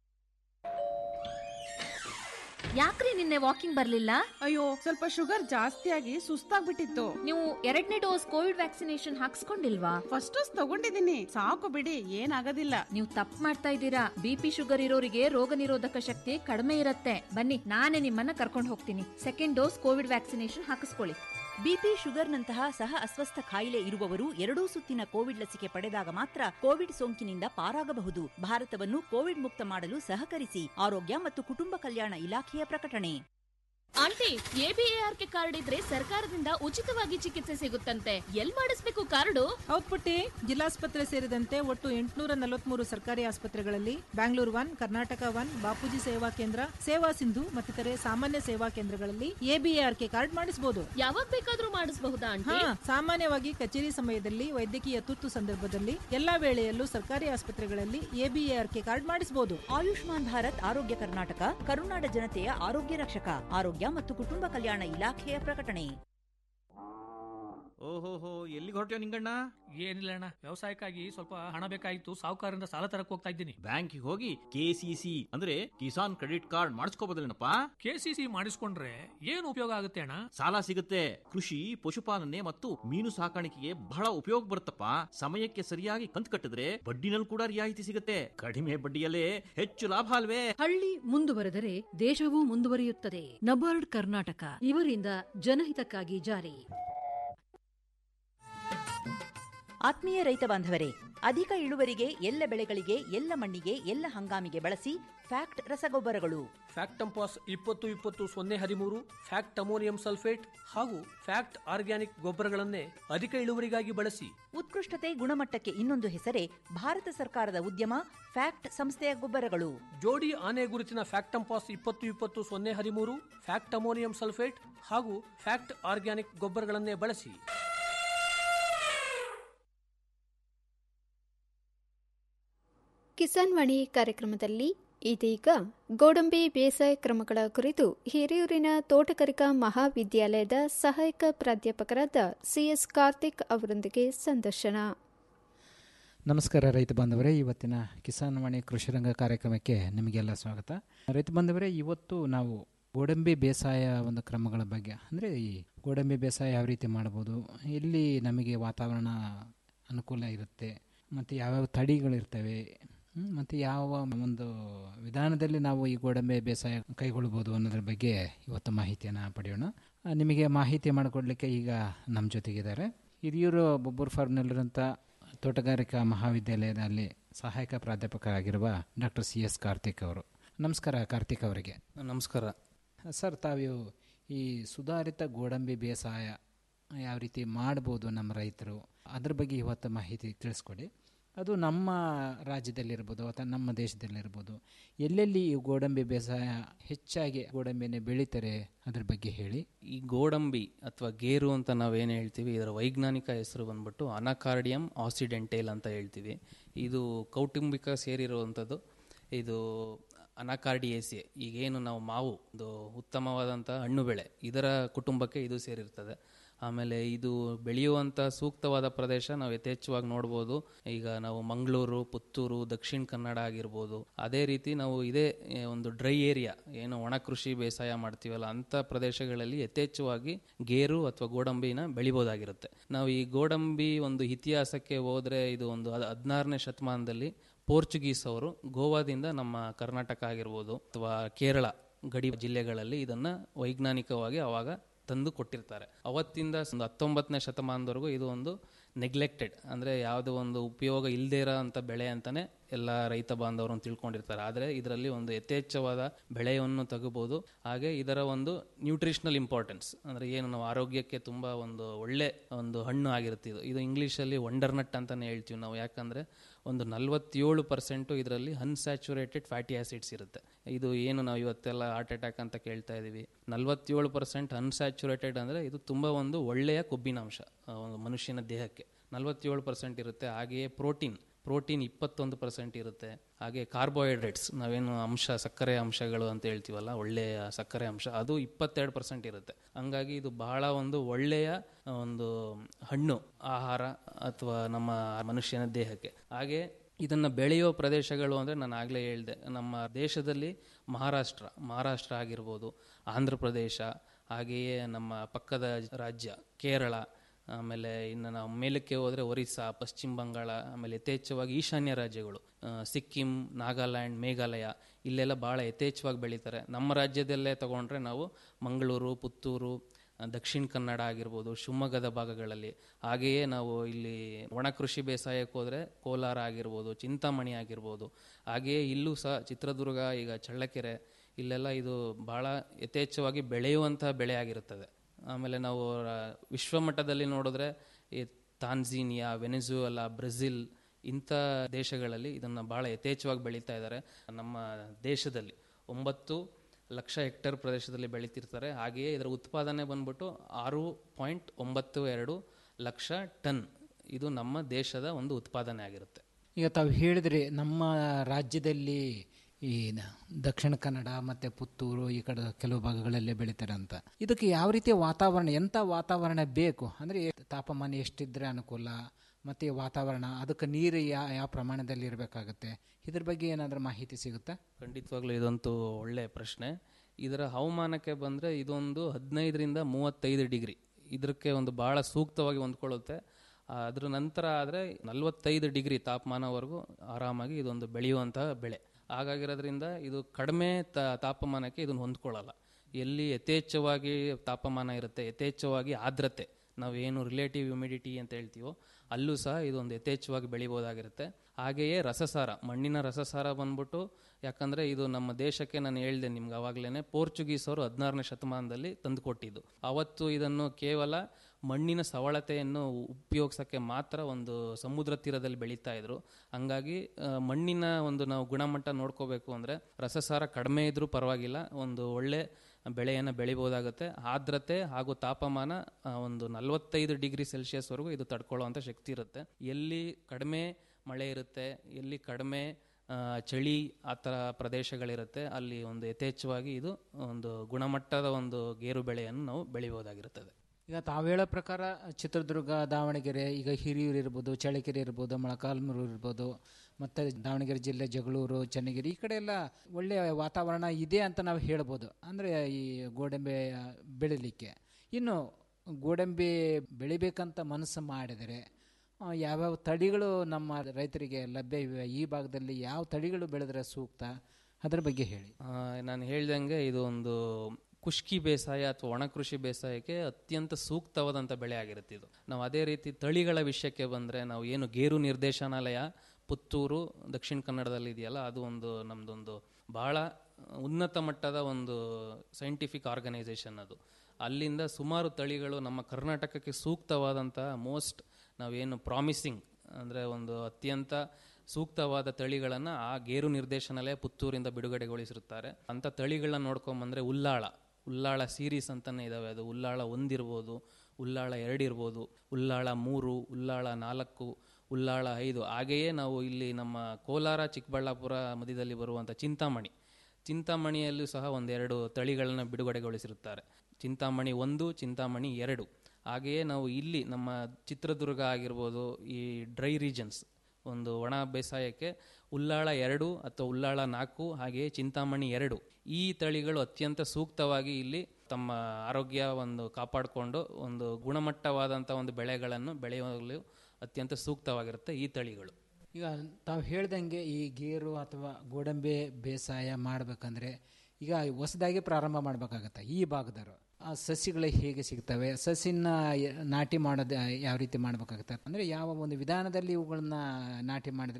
ಯಾಕ್ರಿ ನಿನ್ನೆ ವಾಕಿಂಗ್ ಬರ್ಲಿಲ್ಲ ಅಯ್ಯೋ ಸ್ವಲ್ಪ ಶುಗರ್ ಜಾಸ್ತಿ ಆಗಿ ಸುಸ್ತಾಗ್ಬಿಟ್ಟಿತ್ತು ನೀವು ಎರಡನೇ ಡೋಸ್ ಕೋವಿಡ್ ವ್ಯಾಕ್ಸಿನೇಷನ್ ಹಾಕ್ಸ್ಕೊಂಡಿಲ್ವಾ ಫಸ್ಟ್ ಡೋಸ್ ತಗೊಂಡಿದ್ದೀನಿ ಸಾಕು ಬಿಡಿ ಏನಾಗೋದಿಲ್ಲ ನೀವು ತಪ್ಪು ಮಾಡ್ತಾ ಇದ್ದೀರಾ ಬಿಪಿ ಶುಗರ್ ಇರೋರಿಗೆ ರೋಗ ನಿರೋಧಕ ಶಕ್ತಿ ಕಡಿಮೆ ಇರುತ್ತೆ ಬನ್ನಿ ನಾನೇ ನಿಮ್ಮನ್ನ ಕರ್ಕೊಂಡು ಹೋಗ್ತೀನಿ ಸೆಕೆಂಡ್ ಡೋಸ್ ಕೋವಿಡ್ ವ್ಯಾಕ್ಸಿನೇಷನ್ ಹಾಕಿಸ್ಕೊಳ್ಳಿ ಬಿಪಿ ಶುಗರ್ನಂತಹ ಸಹ ಅಸ್ವಸ್ಥ ಕಾಯಿಲೆ ಇರುವವರು ಎರಡೂ ಸುತ್ತಿನ ಕೋವಿಡ್ ಲಸಿಕೆ ಪಡೆದಾಗ ಮಾತ್ರ ಕೋವಿಡ್ ಸೋಂಕಿನಿಂದ ಪಾರಾಗಬಹುದು ಭಾರತವನ್ನು ಕೋವಿಡ್ ಮುಕ್ತ ಮಾಡಲು ಸಹಕರಿಸಿ ಆರೋಗ್ಯ ಮತ್ತು ಕುಟುಂಬ ಕಲ್ಯಾಣ ಇಲಾಖೆಯ ಪ್ರಕಟಣೆ ಆಂಟಿ ಎಬಿಎಆರ್ಕೆ ಕಾರ್ಡ್ ಇದ್ರೆ ಸರ್ಕಾರದಿಂದ ಉಚಿತವಾಗಿ ಚಿಕಿತ್ಸೆ ಸಿಗುತ್ತಂತೆ ಎಲ್ ಮಾಡಿಸ್ಬೇಕು ಕಾರ್ಡು ಹೌದ್ ಪುಟ್ಟಿ ಜಿಲ್ಲಾಸ್ಪತ್ರೆ ಸೇರಿದಂತೆ ಒಟ್ಟು ಎಂಟುನೂರ ನಲವತ್ಮೂರು ಸರ್ಕಾರಿ ಆಸ್ಪತ್ರೆಗಳಲ್ಲಿ ಬ್ಯಾಂಗ್ಳೂರ್ ಒನ್ ಕರ್ನಾಟಕ ಒನ್ ಬಾಪೂಜಿ ಸೇವಾ ಕೇಂದ್ರ ಸೇವಾ ಸಿಂಧು ಮತ್ತಿತರೆ ಸಾಮಾನ್ಯ ಸೇವಾ ಕೇಂದ್ರಗಳಲ್ಲಿ ಎಬಿಎಆರ್ಕೆ ಕಾರ್ಡ್ ಮಾಡಿಸಬಹುದು ಯಾವಾಗ ಬೇಕಾದ್ರೂ ಮಾಡಿಸಬಹುದಾ ಹಾ ಆಂಟಿ ಸಾಮಾನ್ಯವಾಗಿ ಕಚೇರಿ ಸಮಯದಲ್ಲಿ ವೈದ್ಯಕೀಯ ತುರ್ತು ಸಂದರ್ಭದಲ್ಲಿ ಎಲ್ಲಾ ವೇಳೆಯಲ್ಲೂ ಸರ್ಕಾರಿ ಆಸ್ಪತ್ರೆಗಳಲ್ಲಿ ಎಬಿಎಆರ್ಕೆ ಕಾರ್ಡ್ ಮಾಡಿಸಬಹುದು ಆಯುಷ್ಮಾನ್ ಭಾರತ್ ಆರೋಗ್ಯ ಕರ್ನಾಟಕ ಕರುನಾಡ ಜನತೆಯ ಆರೋಗ್ಯ ರಕ್ಷಕ ಆರೋಗ್ಯ ಮತ್ತು ಕುಟುಂಬ ಕಲ್ಯಾಣ ಇಲಾಖೆಯ ಪ್ರಕಟಣೆ ಓಹೋಹೋ ಎಲ್ಲಿಗೆ ಹೊರಟ್ಯೋ ನಿಂಗಣ್ಣ ಏನಿಲ್ಲ ಅಣ್ಣ ವ್ಯವಸಾಯಕ್ಕಾಗಿ ಸ್ವಲ್ಪ ಹಣ ಬೇಕಾಗಿತ್ತು ಸಾಹುಕಾರರಿಂದ ಸಾಲ ತರಕ್ ಹೋಗ್ತಾ ಇದ್ದೀನಿ ಬ್ಯಾಂಕಿಗೆ ಹೋಗಿ ಕೆಸಿಸಿ ಅಂದ್ರೆ ಕಿಸಾನ್ ಕ್ರೆಡಿಟ್ ಕಾರ್ಡ್ ಮಾಡಿಸ್ಕೋಬೋದಲ್ಲೇನಪ್ಪ ಕೆಸಿಸಿ ಮಾಡಿಸ್ಕೊಂಡ್ರೆ ಏನು ಉಪಯೋಗ ಆಗುತ್ತೆ ಅಣ್ಣ ಸಾಲ ಸಿಗುತ್ತೆ ಕೃಷಿ ಪಶುಪಾಲನೆ ಮತ್ತು ಮೀನು ಸಾಕಾಣಿಕೆಗೆ ಬಹಳ ಉಪಯೋಗ ಬರುತ್ತಪ್ಪ ಸಮಯಕ್ಕೆ ಸರಿಯಾಗಿ ಕಂತು ಕಟ್ಟಿದ್ರೆ ಬಡ್ಡಿನಲ್ಲಿ ಕೂಡ ರಿಯಾಯಿತಿ ಸಿಗುತ್ತೆ ಕಡಿಮೆ ಬಡ್ಡಿಯಲ್ಲೇ ಹೆಚ್ಚು ಲಾಭ ಅಲ್ವೇ ಹಳ್ಳಿ ಮುಂದುವರೆದರೆ ದೇಶವೂ ಮುಂದುವರಿಯುತ್ತದೆ ನಬಾರ್ಡ್ ಕರ್ನಾಟಕ ಇವರಿಂದ ಜನಹಿತಕ್ಕಾಗಿ ಜಾರಿ ಆತ್ಮೀಯ ರೈತ ಬಾಂಧವರೇ ಅಧಿಕ ಇಳುವರಿಗೆ ಎಲ್ಲ ಬೆಳೆಗಳಿಗೆ ಎಲ್ಲ ಮಣ್ಣಿಗೆ ಎಲ್ಲ ಹಂಗಾಮಿಗೆ ಬಳಸಿ ಫ್ಯಾಕ್ಟ್ ರಸಗೊಬ್ಬರಗಳು ಫ್ಯಾಕ್ಟ್ ಟಂಪಾಸ್ ಇಪ್ಪತ್ತು ಇಪ್ಪತ್ತು ಸೊನ್ನೆ ಹದಿಮೂರು ಫ್ಯಾಕ್ಟ್ ಅಮೋನಿಯಂ ಸಲ್ಫೇಟ್ ಹಾಗೂ ಫ್ಯಾಕ್ಟ್ ಆರ್ಗ್ಯಾನಿಕ್ ಗೊಬ್ಬರಗಳನ್ನೇ ಅಧಿಕ ಇಳುವರಿಗಾಗಿ ಬಳಸಿ ಉತ್ಕೃಷ್ಟತೆ ಗುಣಮಟ್ಟಕ್ಕೆ ಇನ್ನೊಂದು ಹೆಸರೇ ಭಾರತ ಸರ್ಕಾರದ ಉದ್ಯಮ ಫ್ಯಾಕ್ಟ್ ಸಂಸ್ಥೆಯ ಗೊಬ್ಬರಗಳು ಜೋಡಿ ಆನೆ ಗುರುತಿನ ಫ್ಯಾಕ್ಟ್ ಟಂಪಾಸ್ ಇಪ್ಪತ್ತು ಇಪ್ಪತ್ತು ಸೊನ್ನೆ ಹದಿಮೂರು ಫ್ಯಾಕ್ಟ್ ಅಮೋನಿಯಂ ಸಲ್ಫೇಟ್ ಹಾಗೂ ಫ್ಯಾಕ್ಟ್ ಆರ್ಗ್ಯಾನಿಕ್ ಗೊಬ್ಬರಗಳನ್ನೇ ಬಳಸಿ ಕಿಸಾನ್ ವಾಣಿ ಕಾರ್ಯಕ್ರಮದಲ್ಲಿ ಇದೀಗ ಗೋಡಂಬಿ ಬೇಸಾಯ ಕ್ರಮಗಳ ಕುರಿತು ಹಿರಿಯೂರಿನ ತೋಟಗಾರಿಕಾ ಮಹಾವಿದ್ಯಾಲಯದ ಸಹಾಯಕ ಪ್ರಾಧ್ಯಾಪಕರಾದ ಸಿಎಸ್ ಕಾರ್ತಿಕ್ ಅವರೊಂದಿಗೆ ಸಂದರ್ಶನ ನಮಸ್ಕಾರ ರೈತ ಬಾಂಧವರೇ ಇವತ್ತಿನ ಕಿಸಾನ್ ವಾಣಿ ಕೃಷಿರಂಗ ಕಾರ್ಯಕ್ರಮಕ್ಕೆ ನಿಮಗೆಲ್ಲ ಸ್ವಾಗತ ರೈತ ಬಾಂಧವರೇ ಇವತ್ತು ನಾವು ಗೋಡಂಬಿ ಬೇಸಾಯ ಒಂದು ಕ್ರಮಗಳ ಬಗ್ಗೆ ಅಂದರೆ ಈ ಗೋಡಂಬಿ ಬೇಸಾಯ ಯಾವ ರೀತಿ ಮಾಡ್ಬೋದು ಎಲ್ಲಿ ನಮಗೆ ವಾತಾವರಣ ಅನುಕೂಲ ಇರುತ್ತೆ ಮತ್ತು ಯಾವ್ಯಾವ ತಳಿಗಳಿರ್ತವೆ ಹ್ಮ್, ಮತ್ತು ಯಾವ ಒಂದು ವಿಧಾನದಲ್ಲಿ ನಾವು ಈ ಗೋಡಂಬಿ ಬೇಸಾಯ ಕೈಗೊಳ್ಬೋದು ಅನ್ನೋದ್ರ ಬಗ್ಗೆ ಇವತ್ತು ಮಾಹಿತಿಯನ್ನು ಪಡೆಯೋಣ ಆ, ನಿಮಗೆ ಮಾಹಿತಿ ಮಾಡಿಕೊಡ್ಲಿಕ್ಕೆ ಈಗ ನಮ್ಮ ಜೊತೆಗಿದ್ದಾರೆ ಹಿರಿಯೂರು ಬೊಬ್ಬೂರು ಫಾರ್ಮ್ನಲ್ಲಿರುವಂಥ ತೋಟಗಾರಿಕಾ ಮಹಾವಿದ್ಯಾಲಯದಲ್ಲಿ ಸಹಾಯಕ ಪ್ರಾಧ್ಯಾಪಕರಾಗಿರುವ ಡಾಕ್ಟರ್ ಸಿ ಎಸ್ ಕಾರ್ತಿಕ್ ಅವರು ನಮಸ್ಕಾರ ಕಾರ್ತಿಕ್ ಅವರಿಗೆ ನಮಸ್ಕಾರ ಸರ್ ತಾವು ಈ ಸುಧಾರಿತ ಗೋಡಂಬಿ ಬೇಸಾಯ ಯಾವ ರೀತಿ ಮಾಡ್ಬೋದು ನಮ್ಮ ರೈತರು ಅದ್ರ ಬಗ್ಗೆ ಇವತ್ತು ಮಾಹಿತಿ ತಿಳಿಸ್ಕೊಡಿ ಅದು ನಮ್ಮ ರಾಜ್ಯದಲ್ಲಿರ್ಬೋದು ಅಥವಾ ನಮ್ಮ ದೇಶದಲ್ಲಿರ್ಬೋದು ಎಲ್ಲೆಲ್ಲಿ ಈ ಗೋಡಂಬಿ ಬೇಸಾಯ ಹೆಚ್ಚಾಗಿ ಗೋಡಂಬಿನೇ ಬೆಳೀತಾರೆ ಅದ್ರ ಬಗ್ಗೆ ಹೇಳಿ ಈ ಗೋಡಂಬಿ ಅಥವಾ ಗೇರು ಅಂತ ನಾವೇನು ಹೇಳ್ತೀವಿ ಇದರ ವೈಜ್ಞಾನಿಕ ಹೆಸರು ಬಂದ್ಬಿಟ್ಟು ಅನಕಾರ್ಡಿಯಂ ಆಸಿಡೆಂಟೇಲ್ ಅಂತ ಹೇಳ್ತೀವಿ ಇದು ಕೌಟುಂಬಿಕ ಸೇರಿರುವಂಥದ್ದು ಇದು ಅನಕಾರ್ಡಿಯೇಸಿಯೆ ಈಗೇನು ನಾವು ಮಾವು ಒಂದು ಉತ್ತಮವಾದಂಥ ಹಣ್ಣು ಬೆಳೆ ಇದರ ಕುಟುಂಬಕ್ಕೆ ಇದು ಸೇರಿರ್ತದೆ ಆಮೇಲೆ ಇದು ಬೆಳೆಯುವಂಥ ಸೂಕ್ತವಾದ ಪ್ರದೇಶ ನಾವು ಯಥೇಚ್ಛವಾಗಿ ನೋಡ್ಬೋದು ಈಗ ನಾವು ಮಂಗಳೂರು ಪುತ್ತೂರು ದಕ್ಷಿಣ ಕನ್ನಡ ಆಗಿರ್ಬೋದು ಅದೇ ರೀತಿ ನಾವು ಇದೇ ಏ, ಒಂದು ಡ್ರೈ ಏರಿಯಾ ಏನು ಒಣ ಕೃಷಿ ಬೇಸಾಯ ಮಾಡ್ತೀವಲ್ಲ ಅಂಥ ಪ್ರದೇಶಗಳಲ್ಲಿ ಯಥೇಚ್ಛವಾಗಿ ಗೇರು ಅಥವಾ ಗೋಡಂಬಿನ ಬೆಳಿಬೋದಾಗಿರುತ್ತೆ ನಾವು ಈ ಗೋಡಂಬಿ ಒಂದು ಇತಿಹಾಸಕ್ಕೆ ಹೋದ್ರೆ ಇದು ಒಂದು ಹದ್- ಹದಿನಾರನೇ ಶತಮಾನದಲ್ಲಿ ಪೋರ್ಚುಗೀಸ್ ಅವರು ಗೋವಾದಿಂದ ನಮ್ಮ ಕರ್ನಾಟಕ ಆಗಿರ್ಬೋದು ಅಥವಾ ಕೇರಳ ಗಡಿ ಜಿಲ್ಲೆಗಳಲ್ಲಿ ಇದನ್ನ ವೈಜ್ಞಾನಿಕವಾಗಿ ಅವಾಗ ತಂದು ಕೊಟ್ಟಿರ್ತಾರೆ ಅವತ್ತಿಂದ ಒಂದು ಹತ್ತೊಂಬತ್ತನೇ ಶತಮಾನದವರೆಗೂ ಇದು ಒಂದು ನೆಗ್ಲೆಕ್ಟೆಡ್ ಅಂದರೆ ಯಾವುದೋ ಒಂದು ಉಪಯೋಗ ಇಲ್ಲದೇ ಇರೋ ಅಂಥ ಬೆಳೆ ಅಂತಲೇ ಎಲ್ಲ ರೈತ ಬಾಂಧವರನ್ನು ತಿಳ್ಕೊಂಡಿರ್ತಾರೆ ಆದರೆ ಇದರಲ್ಲಿ ಒಂದು ಯಥೇಚ್ಛವಾದ ಬೆಳೆಯನ್ನು ತಗೋಬಹುದು ಹಾಗೆ ಇದರ ಒಂದು ನ್ಯೂಟ್ರಿಷನಲ್ ಇಂಪಾರ್ಟೆನ್ಸ್ ಅಂದರೆ ಏನು ನಾವು ಆರೋಗ್ಯಕ್ಕೆ ತುಂಬ ಒಂದು ಒಳ್ಳೆ ಒಂದು ಹಣ್ಣು ಆಗಿರುತ್ತೆ ಇದು ಇದು ಇಂಗ್ಲೀಷಲ್ಲಿ ವಂಡರ್ ನಟ್ ಅಂತಲೇ ಹೇಳ್ತೀವಿ ನಾವು ಯಾಕಂದರೆ ಒಂದು ನಲವತ್ತೇಳು ಪರ್ಸೆಂಟು ಇದರಲ್ಲಿ ಅನ್ಸ್ಯಾಚುರೇಟೆಡ್ ಫ್ಯಾಟಿ ಆಸಿಡ್ಸ್ ಇರುತ್ತೆ ಇದು ಏನು ನಾವು ಇವತ್ತೆಲ್ಲ ಹಾರ್ಟ್ ಅಟ್ಯಾಕ್ ಅಂತ ಕೇಳ್ತಾ ಇದ್ದೀವಿ ನಲವತ್ತೇಳು ಪರ್ಸೆಂಟ್ ಅನ್ಸ್ಯಾಚುರೇಟೆಡ್ ಅಂದರೆ ಇದು ತುಂಬ ಒಂದು ಒಳ್ಳೆಯ ಕೊಬ್ಬಿನಾಂಶ ಆ, ಒಂದು ಮನುಷ್ಯನ ದೇಹಕ್ಕೆ ನಲವತ್ತೇಳು ಪರ್ಸೆಂಟ್ ಇರುತ್ತೆ ಹಾಗೆಯೇ ಪ್ರೋಟೀನ್ ಪ್ರೋಟೀನ್ ಇಪ್ಪತ್ತೊಂದು ಪರ್ಸೆಂಟ್ ಇರುತ್ತೆ ಹಾಗೆ ಕಾರ್ಬೋಹೈಡ್ರೇಟ್ಸ್ ನಾವೇನು ಅಂಶ ಸಕ್ಕರೆ ಅಂಶಗಳು ಅಂತ ಹೇಳ್ತೀವಲ್ಲ ಒಳ್ಳೆಯ ಸಕ್ಕರೆ ಅಂಶ ಅದು ಇಪ್ಪತ್ತೆರಡು ಪರ್ಸೆಂಟ್ ಇರುತ್ತೆ ಹಂಗಾಗಿ ಇದು ಬಹಳ ಒಂದು ಒಳ್ಳೆಯ ಒಂದು ಹಣ್ಣು ಆಹಾರ ಅಥವಾ ನಮ್ಮ ಮನುಷ್ಯನ ದೇಹಕ್ಕೆ ಹಾಗೆ ಇದನ್ನು ಬೆಳೆಯೋ ಪ್ರದೇಶಗಳು ಅಂದರೆ ನಾನು ಆಗಲೇ ಹೇಳಿದೆ ನಮ್ಮ ದೇಶದಲ್ಲಿ ಮಹಾರಾಷ್ಟ್ರ ಮಹಾರಾಷ್ಟ್ರ ಆಗಿರ್ಬೋದು ಆಂಧ್ರ ಪ್ರದೇಶ ಹಾಗೆಯೇ ನಮ್ಮ ಪಕ್ಕದ ರಾಜ್ಯ ಕೇರಳ ಆಮೇಲೆ ಇನ್ನು ನಾವು ಮೇಲಕ್ಕೆ ಹೋದರೆ ಒರಿಸ್ಸಾ ಪಶ್ಚಿಮ ಬಂಗಾಳ ಆಮೇಲೆ ಯಥೇಚ್ಛವಾಗಿ ಈಶಾನ್ಯ ರಾಜ್ಯಗಳು ಆ, ಸಿಕ್ಕಿಂ ನಾಗಾಲ್ಯಾಂಡ್ ಮೇಘಾಲಯ ಇಲ್ಲೆಲ್ಲ ಭಾಳ ಯಥೇಚ್ಛವಾಗಿ ಬೆಳೀತಾರೆ ನಮ್ಮ ರಾಜ್ಯದಲ್ಲೇ ತಗೊಂಡ್ರೆ ನಾವು ಮಂಗಳೂರು ಪುತ್ತೂರು ಆ, ದಕ್ಷಿಣ ಕನ್ನಡ ಆಗಿರ್ಬೋದು ಶಿವಮೊಗ್ಗದ ಭಾಗಗಳಲ್ಲಿ ಹಾಗೆಯೇ ನಾವು ಇಲ್ಲಿ ಒಣ ಕೃಷಿ ಬೇಸಾಯಕ್ಕೆ ಹೋದರೆ ಕೋಲಾರ ಆಗಿರ್ಬೋದು ಚಿಂತಾಮಣಿ ಆಗಿರ್ಬೋದು ಹಾಗೆಯೇ ಇಲ್ಲೂ ಸಹ ಚಿತ್ರದುರ್ಗ ಈಗ ಚಳ್ಳಕೆರೆ ಇಲ್ಲೆಲ್ಲ ಇದು ಭಾಳ ಯಥೇಚ್ಛವಾಗಿ ಬೆಳೆಯುವಂತಹ ಬೆಳೆ ಆಗಿರುತ್ತದೆ ಆಮೇಲೆ ನಾವು ರ- ವಿಶ್ವಮಟ್ಟದಲ್ಲಿ ನೋಡಿದ್ರೆ ಈ ತಾನ್ಝೀನಿಯಾ ವೆನೆಜುವೆಲಾ ಬ್ರೆಜಿಲ್ ಇಂಥ ದೇಶಗಳಲ್ಲಿ ಇದನ್ನು ಭಾಳ ಯಥೇಚ್ಛವಾಗಿ ಬೆಳೀತಾ ಇದ್ದಾರೆ ನಮ್ಮ ದೇಶದಲ್ಲಿ ಒಂಬತ್ತು ಲಕ್ಷ ಹೆಕ್ಟೇರ್ ಪ್ರದೇಶದಲ್ಲಿ ಬೆಳೀತಿರ್ತಾರೆ ಹಾಗೆಯೇ ಇದರ ಉತ್ಪಾದನೆ ಬಂದ್ಬಿಟ್ಟು ಆರು ಪಾಯಿಂಟ್ ಒಂಬತ್ತು ಎರಡು ಲಕ್ಷ ಟನ್ ಇದು ನಮ್ಮ ದೇಶದ ಒಂದು ಉತ್ಪಾದನೆ ಆಗಿರುತ್ತೆ ಈಗ ತಾವು ಹೇಳಿದ್ರಿ ನಮ್ಮ ರಾಜ್ಯದಲ್ಲಿ ಈ ನ- ದಕ್ಷಿಣ ಕನ್ನಡ ಮತ್ತೆ ಪುತ್ತೂರು ಈ ಕಡೆ ಕೆಲವು ಭಾಗಗಳಲ್ಲೇ ಬೆಳೀತಾರೆ ಅಂತ ಇದಕ್ಕೆ ಯಾವ ರೀತಿಯ ವಾತಾವರಣ ಎಂಥ ವಾತಾವರಣ ಬೇಕು ಅಂದರೆ ತಾಪಮಾನ ಎಷ್ಟಿದ್ರೆ ಅನುಕೂಲ ಮತ್ತೆ ಈ ವಾತಾವರಣ ಅದಕ್ಕೆ ನೀರು ಯಾ ಯಾವ ಪ್ರಮಾಣದಲ್ಲಿ ಇರಬೇಕಾಗುತ್ತೆ ಇದ್ರ ಬಗ್ಗೆ ಏನಾದರೂ ಮಾಹಿತಿ ಸಿಗುತ್ತಾ ಖಂಡಿತವಾಗ್ಲೂ ಇದಂತೂ ಒಳ್ಳೆ ಪ್ರಶ್ನೆ ಇದರ ಹವಾಮಾನಕ್ಕೆ ಬಂದರೆ ಇದೊಂದು ಹದಿನೈದರಿಂದ ಮೂವತ್ತೈದು ಡಿಗ್ರಿ ಇದಕ್ಕೆ ಒಂದು ಭಾಳ ಸೂಕ್ತವಾಗಿ ಹೊಂದ್ಕೊಳ್ಳುತ್ತೆ ಆ, ಅದ್ರ ನಂತರ ಆದರೆ ನಲವತ್ತೈದು ಡಿಗ್ರಿ ತಾಪಮಾನವರೆಗೂ ಆರಾಮಾಗಿ ಇದೊಂದು ಬೆಳೆಯುವಂತಹ ಬೆಳೆ ಹಾಗಾಗಿರೋದ್ರಿಂದ ಇದು ಕಡಿಮೆ ತ ತಾಪಮಾನಕ್ಕೆ ಇದನ್ನು ಹೊಂದ್ಕೊಳ್ಳಲ್ಲ ಎಲ್ಲಿ ಯಥೇಚ್ಛವಾಗಿ ತಾಪಮಾನ ಇರುತ್ತೆ ಯಥೇಚ್ಛವಾಗಿ ಆರ್ದ್ರತೆ ನಾವೇನು ರಿಲೇಟಿವ್ ಹ್ಯುಮಿಡಿಟಿ ಅಂತ ಹೇಳ್ತೀವೋ ಅಲ್ಲೂ ಸಹ ಇದೊಂದು ಯಥೇಚ್ಛವಾಗಿ ಬೆಳಿಬೋದಾಗಿರುತ್ತೆ ಹಾಗೆಯೇ ರಸಸಾರ ಮಣ್ಣಿನ ರಸಸಾರ ಬಂದ್ಬಿಟ್ಟು ಯಾಕಂದರೆ ಇದು ನಮ್ಮ ದೇಶಕ್ಕೆ ನಾನು ಹೇಳಿದೆ ನಿಮ್ಗೆ ಅವಾಗಲೇ ಪೋರ್ಚುಗೀಸರು ಹದಿನಾರನೇ ಶತಮಾನದಲ್ಲಿ ತಂದುಕೊಟ್ಟಿದ್ದು ಅವತ್ತು ಇದನ್ನು ಕೇವಲ ಮಣ್ಣಿನ ಸವಳತೆಯನ್ನು ಉಪಯೋಗಿಸೋಕ್ಕೆ ಮಾತ್ರ ಒಂದು ಸಮುದ್ರ ತೀರದಲ್ಲಿ ಬೆಳೀತಾ ಇದ್ರು ಹಂಗಾಗಿ ಆ, ಮಣ್ಣಿನ ಒಂದು ನಾವು ಗುಣಮಟ್ಟ ನೋಡ್ಕೋಬೇಕು ಅಂದರೆ ರಸಸಾರ ಕಡಿಮೆ ಇದ್ರೂ ಪರವಾಗಿಲ್ಲ ಒಂದು ಒಳ್ಳೆ ಬೆಳೆಯನ್ನು ಬೆಳಿಬೋದಾಗುತ್ತೆ ಆರ್ದ್ರತೆ ಹಾಗೂ ತಾಪಮಾನ ಆ, ಒಂದು ನಲವತ್ತೈದು ಡಿಗ್ರಿ ಸೆಲ್ಸಿಯಸ್ವರೆಗೂ ಇದು ತಡ್ಕೊಳ್ಳುವಂಥ ಶಕ್ತಿ ಇರುತ್ತೆ ಎಲ್ಲಿ ಕಡಿಮೆ ಮಳೆ ಇರುತ್ತೆ ಎಲ್ಲಿ ಕಡಿಮೆ ಆ, ಚಳಿ ಆ ಥರ ಪ್ರದೇಶಗಳಿರುತ್ತೆ ಅಲ್ಲಿ ಒಂದು ಯಥೇಚ್ಛವಾಗಿ ಇದು ಒಂದು ಗುಣಮಟ್ಟದ ಒಂದು ಗೇರು ಬೆಳೆಯನ್ನು ನಾವು ಬೆಳಿಬೋದಾಗಿರುತ್ತದೆ ಈಗ ತಾವು ಹೇಳೋ ಪ್ರಕಾರ ಚಿತ್ರದುರ್ಗ ದಾವಣಗೆರೆ ಈಗ ಹಿರಿಯೂರು ಇರ್ಬೋದು ಚಳ್ಳಕೆರೆ ಇರ್ಬೋದು ಮೊಳಕಾಲ್ಮೂರು ಇರ್ಬೋದು ಮತ್ತು ದಾವಣಗೆರೆ ಜಿಲ್ಲೆ ಜಗಳೂರು ಚನ್ನಗಿರಿ ಈ ಕಡೆ ಎಲ್ಲ ಒಳ್ಳೆಯ ವಾತಾವರಣ ಇದೆ ಅಂತ ನಾವು ಹೇಳ್ಬೋದು ಅಂದರೆ ಈ ಗೋಡಂಬಿ ಬೆಳಿಲಿಕ್ಕೆ ಇನ್ನು ಗೋಡಂಬಿ ಬೆಳಿಬೇಕಂತ ಮನಸ್ಸು ಮಾಡಿದರೆ ಆ, ಯಾವ್ಯಾವ ತಳಿಗಳು ನಮ್ಮ ರೈತರಿಗೆ ಲಭ್ಯ ಇವೆ ಈ ಭಾಗದಲ್ಲಿ ಯಾವ ತಳಿಗಳು ಬೆಳೆದ್ರೆ ಸೂಕ್ತ ಅದರ ಬಗ್ಗೆ ಹೇಳಿ ಆ, ನಾನು ಹೇಳ್ದಂಗೆ ಇದು ಒಂದು ಖುಷ್ಕಿ ಬೇಸಾಯ ಅಥವಾ ಒಣ ಕೃಷಿ ಬೇಸಾಯಕ್ಕೆ ಅತ್ಯಂತ ಸೂಕ್ತವಾದಂಥ ಬೆಳೆ ಆಗಿರುತ್ತೆ ಇದು ನಾವು ಅದೇ ರೀತಿ ತಳಿಗಳ ವಿಷಯಕ್ಕೆ ಬಂದರೆ ನಾವು ಏನು ಗೇರು ನಿರ್ದೇಶನಾಲಯ ಪುತ್ತೂರು ದಕ್ಷಿಣ ಕನ್ನಡದಲ್ಲಿ ಇದೆಯಲ್ಲ ಅದು ಒಂದು ನಮ್ಮದೊಂದು ಬಹಳ ಉನ್ನತ ಮಟ್ಟದ ಒಂದು ಸೈಂಟಿಫಿಕ್ ಆರ್ಗನೈಸೇಷನ್ ಅದು ಅಲ್ಲಿಂದ ಸುಮಾರು ತಳಿಗಳು ನಮ್ಮ ಕರ್ನಾಟಕಕ್ಕೆ ಸೂಕ್ತವಾದಂಥ ಮೋಸ್ಟ್ ನಾವೇನು ಪ್ರಾಮಿಸಿಂಗ್ ಅಂದರೆ ಒಂದು ಅತ್ಯಂತ ಸೂಕ್ತವಾದ ತಳಿಗಳನ್ನು ಆ ಗೇರು ನಿರ್ದೇಶನಾಲಯ ಪುತ್ತೂರಿಂದ ಬಿಡುಗಡೆಗೊಳಿಸಿರುತ್ತಾರೆ ಅಂಥ ತಳಿಗಳನ್ನ ನೋಡ್ಕೊಂಬಂದರೆ ಉಲ್ಲಾಳ ಉಲ್ಲಾಳ ಸೀರೀಸ್ ಅಂತಲೇ ಇದ್ದಾವೆ ಅದು ಉಲ್ಲಾಳ ಒಂದಿರ್ಬೋದು ಉಲ್ಲಾಳ ಎರಡಿರ್ಬೋದು ಉಲ್ಲಾಳ ಮೂರು ಉಲ್ಲಾಳ ನಾಲ್ಕು ಉಲ್ಲಾಳ ಐದು ಹಾಗೆಯೇ ನಾವು ಇಲ್ಲಿ ನಮ್ಮ ಕೋಲಾರ ಚಿಕ್ಕಬಳ್ಳಾಪುರ ಮಧ್ಯದಲ್ಲಿ ಬರುವಂಥ ಚಿಂತಾಮಣಿ ಚಿಂತಾಮಣಿಯಲ್ಲೂ ಸಹ ಒಂದೆರಡು ತಳಿಗಳನ್ನು ಬಿಡುಗಡೆಗೊಳಿಸಿರುತ್ತಾರೆ ಚಿಂತಾಮಣಿ ಒಂದು ಚಿಂತಾಮಣಿ ಎರಡು ಹಾಗೆಯೇ ನಾವು ಇಲ್ಲಿ ನಮ್ಮ ಚಿತ್ರದುರ್ಗ ಆಗಿರ್ಬೋದು ಈ ಡ್ರೈ ರೀಜನ್ಸ್ ಒಂದು ಒಣ ಬೇಸಾಯಕ್ಕೆ ಉಲ್ಲಾಳ ಎರಡು ಅಥವಾ ಉಲ್ಲಾಳ ನಾಲ್ಕು ಹಾಗೆಯೇ ಚಿಂತಾಮಣಿ ಎರಡು ಈ ತಳಿಗಳು ಅತ್ಯಂತ ಸೂಕ್ತವಾಗಿ ಇಲ್ಲಿ ತಮ್ಮ ಆರೋಗ್ಯ ಒಂದು ಕಾಪಾಡಿಕೊಂಡು ಒಂದು ಗುಣಮಟ್ಟವಾದಂಥ ಒಂದು ಬೆಳೆಗಳನ್ನು ಬೆಳೆಯಲು ಅತ್ಯಂತ ಸೂಕ್ತವಾಗಿರುತ್ತೆ ಈ ತಳಿಗಳು ಈಗ ತಾವು ಹೇಳ್ದಂಗೆ ಈ ಗೇರು ಅಥವಾ ಗೋಡಂಬಿ ಬೇಸಾಯ ಮಾಡಬೇಕಂದ್ರೆ ಈಗ ಹೊಸದಾಗಿ ಪ್ರಾರಂಭ ಮಾಡಬೇಕಾಗತ್ತೆ ಈ ಭಾಗದವರು ಆ ಸಸಿಗಳು ಹೇಗೆ ಸಿಗ್ತವೆ ಸಸಿನ ಯ- ನಾಟಿ ಮಾಡೋದು ಯಾವ ರೀತಿ ಮಾಡಬೇಕಾಗತ್ತೆ ಅಂದರೆ ಯಾವ ಒಂದು ವಿಧಾನದಲ್ಲಿ ಇವುಗಳನ್ನ ನಾಟಿ ಮಾಡಿದ್ರೆ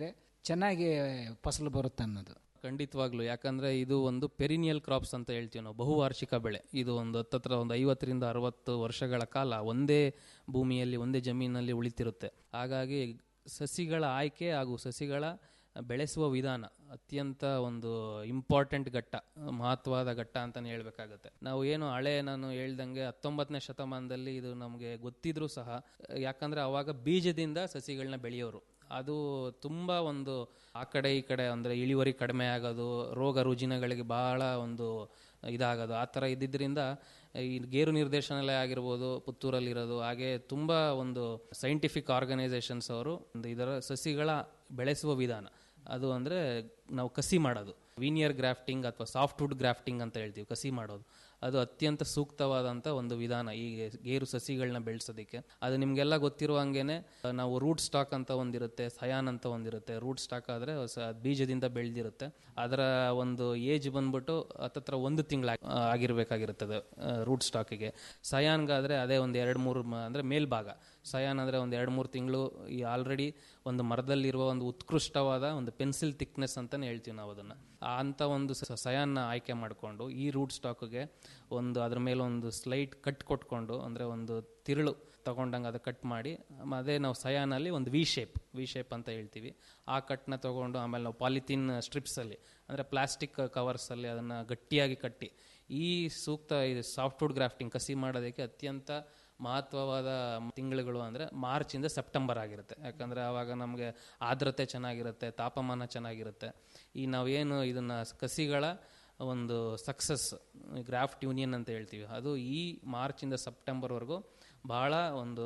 ಚೆನ್ನಾಗಿ ಫಸಲು ಬರುತ್ತೆ ಅನ್ನೋದು ಖಂಡಿತವಾಗ್ಲು ಯಾಕಂದ್ರೆ ಇದು ಒಂದು ಪೆರಿನಿಯಲ್ ಕ್ರಾಪ್ಸ್ ಅಂತ ಹೇಳ್ತೀವಿ ನಾವು ಬಹುವಾರ್ಷಿಕ ಬೆಳೆ ಇದು ಒಂದು ಹತ್ತತ್ರ ಒಂದು ಐವತ್ತರಿಂದ ಅರವತ್ತು ವರ್ಷಗಳ ಕಾಲ ಒಂದೇ ಭೂಮಿಯಲ್ಲಿ ಒಂದೇ ಜಮೀನಲ್ಲಿ ಉಳಿತಿರುತ್ತೆ ಹಾಗಾಗಿ ಸಸಿಗಳ ಆಯ್ಕೆ ಹಾಗೂ ಸಸಿಗಳ ಬೆಳೆಸುವ ವಿಧಾನ ಅತ್ಯಂತ ಒಂದು ಇಂಪಾರ್ಟೆಂಟ್ ಘಟ್ಟ ಮಹತ್ವದ ಘಟ್ಟ ಅಂತಲೇ ಹೇಳ್ಬೇಕಾಗತ್ತೆ ನಾವು ಏನು ಹಳೆ ನಾನು ಹೇಳ್ದಂಗೆ ಹತ್ತೊಂಬತ್ತನೇ ಶತಮಾನದಲ್ಲಿ ಇದು ನಮಗೆ ಗೊತ್ತಿದ್ರೂ ಸಹ ಯಾಕಂದ್ರೆ ಅವಾಗ ಬೀಜದಿಂದ ಸಸಿಗಳನ್ನ ಬೆಳೆಯೋರು ಅದು ತುಂಬ ಒಂದು ಆ ಕಡೆ ಈ ಕಡೆ ಅಂದರೆ ಇಳುವರಿ ಕಡಿಮೆ ಆಗೋದು ರೋಗ ರುಜಿನಗಳಿಗೆ ಬಹಳ ಒಂದು ಇದಾಗೋದು ಆ ಥರ ಇದ್ದಿದ್ದರಿಂದ ಈ ಗೇರು ನಿರ್ದೇಶನಾಲಯ ಆಗಿರ್ಬೋದು ಪುತ್ತೂರಲ್ಲಿರೋದು ಹಾಗೆ ತುಂಬ ಒಂದು ಸೈಂಟಿಫಿಕ್ ಆರ್ಗನೈಸೇಷನ್ಸ್ ಅವರು ಒಂದು ಇದರ ಸಸಿಗಳ ಬೆಳೆಸುವ ವಿಧಾನ ಅದು ಅಂದರೆ ನಾವು ಕಸಿ ಮಾಡೋದು ವೀನಿಯರ್ ಗ್ರಾಫ್ಟಿಂಗ್ ಅಥವಾ ಸಾಫ್ಟ್ವುಡ್ ಗ್ರಾಫ್ಟಿಂಗ್ ಅಂತ ಹೇಳ್ತೀವಿ ಕಸಿ ಮಾಡೋದು ಅದು ಅತ್ಯಂತ ಸೂಕ್ತವಾದಂಥ ಒಂದು ವಿಧಾನ ಈ ಗೇರು ಸಸಿಗಳನ್ನ ಬೆಳೆಸೋದಕ್ಕೆ ಅದು ನಿಮಗೆಲ್ಲ ಗೊತ್ತಿರುವ ಹಂಗೇನೆ ನಾವು ರೂಟ್ ಸ್ಟಾಕ್ ಅಂತ ಒಂದಿರುತ್ತೆ ಸಯಾನ್ ಅಂತ ಒಂದಿರುತ್ತೆ ರೂಟ್ ಸ್ಟಾಕ್ ಆದರೆ ಬೀಜದಿಂದ ಬೆಳೆದಿರುತ್ತೆ ಅದರ ಒಂದು ಏಜ್ ಬಂದ್ಬಿಟ್ಟು ಹತ್ತತ್ರ ಒಂದು ತಿಂಗಳ ಆಗಿರ್ಬೇಕಾಗಿರುತ್ತದೆ ರೂಟ್ ಸ್ಟಾಕಿಗೆ ಸಯಾನ್ಗಾದರೆ ಅದೇ ಒಂದು ಎರಡು ಮೂರು ಅಂದರೆ ಮೇಲ್ಭಾಗ ಸಯಾನ್ ಅಂದರೆ ಒಂದು ಎರಡು ಮೂರು ತಿಂಗಳು ಈ ಆಲ್ರೆಡಿ ಒಂದು ಮರದಲ್ಲಿರುವ ಒಂದು ಉತ್ಕೃಷ್ಟವಾದ ಒಂದು ಪೆನ್ಸಿಲ್ ಥಿಕ್ನೆಸ್ ಅಂತಲೇ ಹೇಳ್ತೀವಿ ನಾವು ಅದನ್ನು ಅಂಥ ಒಂದು ಸ- ಸಯಾನ್ನ ಆಯ್ಕೆ ಮಾಡಿಕೊಂಡು ಈ ರೂಟ್ ಸ್ಟಾಕ್ಗೆ ಒಂದು ಅದ್ರ ಮೇಲೆ ಒಂದು ಸ್ಲೈಟ್ ಕಟ್ ಕೊಟ್ಕೊಂಡು ಅಂದರೆ ಒಂದು ತಿರುಳು ತಗೊಂಡಂಗೆ ಅದು ಕಟ್ ಮಾಡಿ ಮ- ಅದೇ ನಾವು ಸಯಾನಲ್ಲಿ ಒಂದು ವಿ ಶೇಪ್ ವಿ ಶೇಪ್ ಅಂತ ಹೇಳ್ತೀವಿ ಆ ಕಟ್ನ ತಗೊಂಡು ಆಮೇಲೆ ನಾವು ಪಾಲಿಥೀನ್ ಸ್ಟ್ರಿಪ್ಸಲ್ಲಿ ಅಂದರೆ ಪ್ಲಾಸ್ಟಿಕ್ ಕವರ್ಸಲ್ಲಿ ಅದನ್ನು ಗಟ್ಟಿಯಾಗಿ ಕಟ್ಟಿ ಈ ಸೂಕ್ತ ಇದು ಸಾಫ್ಟ್ವುಡ್ ಗ್ರಾಫ್ಟಿಂಗ್ ಕಸಿ ಮಾಡೋದಕ್ಕೆ ಅತ್ಯಂತ ಮಹತ್ವವಾದ ತಿಂಗಳುಗಳು ಅಂದರೆ ಮಾರ್ಚಿಂದ ಸೆಪ್ಟೆಂಬರ್ ಆಗಿರುತ್ತೆ ಯಾಕಂದರೆ ಆವಾಗ ನಮಗೆ ಆರ್ದ್ರತೆ ಚೆನ್ನಾಗಿರುತ್ತೆ ತಾಪಮಾನ ಚೆನ್ನಾಗಿರುತ್ತೆ ಈ ನಾವೇನು ಇದನ್ನು ಕಸಿಗಳ ಒಂದು ಸಕ್ಸಸ್ ಗ್ರಾಫ್ಟ್ ಯೂನಿಯನ್ ಅಂತ ಹೇಳ್ತೀವಿ ಅದು ಈ ಮಾರ್ಚಿಂದ ಸೆಪ್ಟೆಂಬರ್ವರೆಗೂ ಭಾಳ ಒಂದು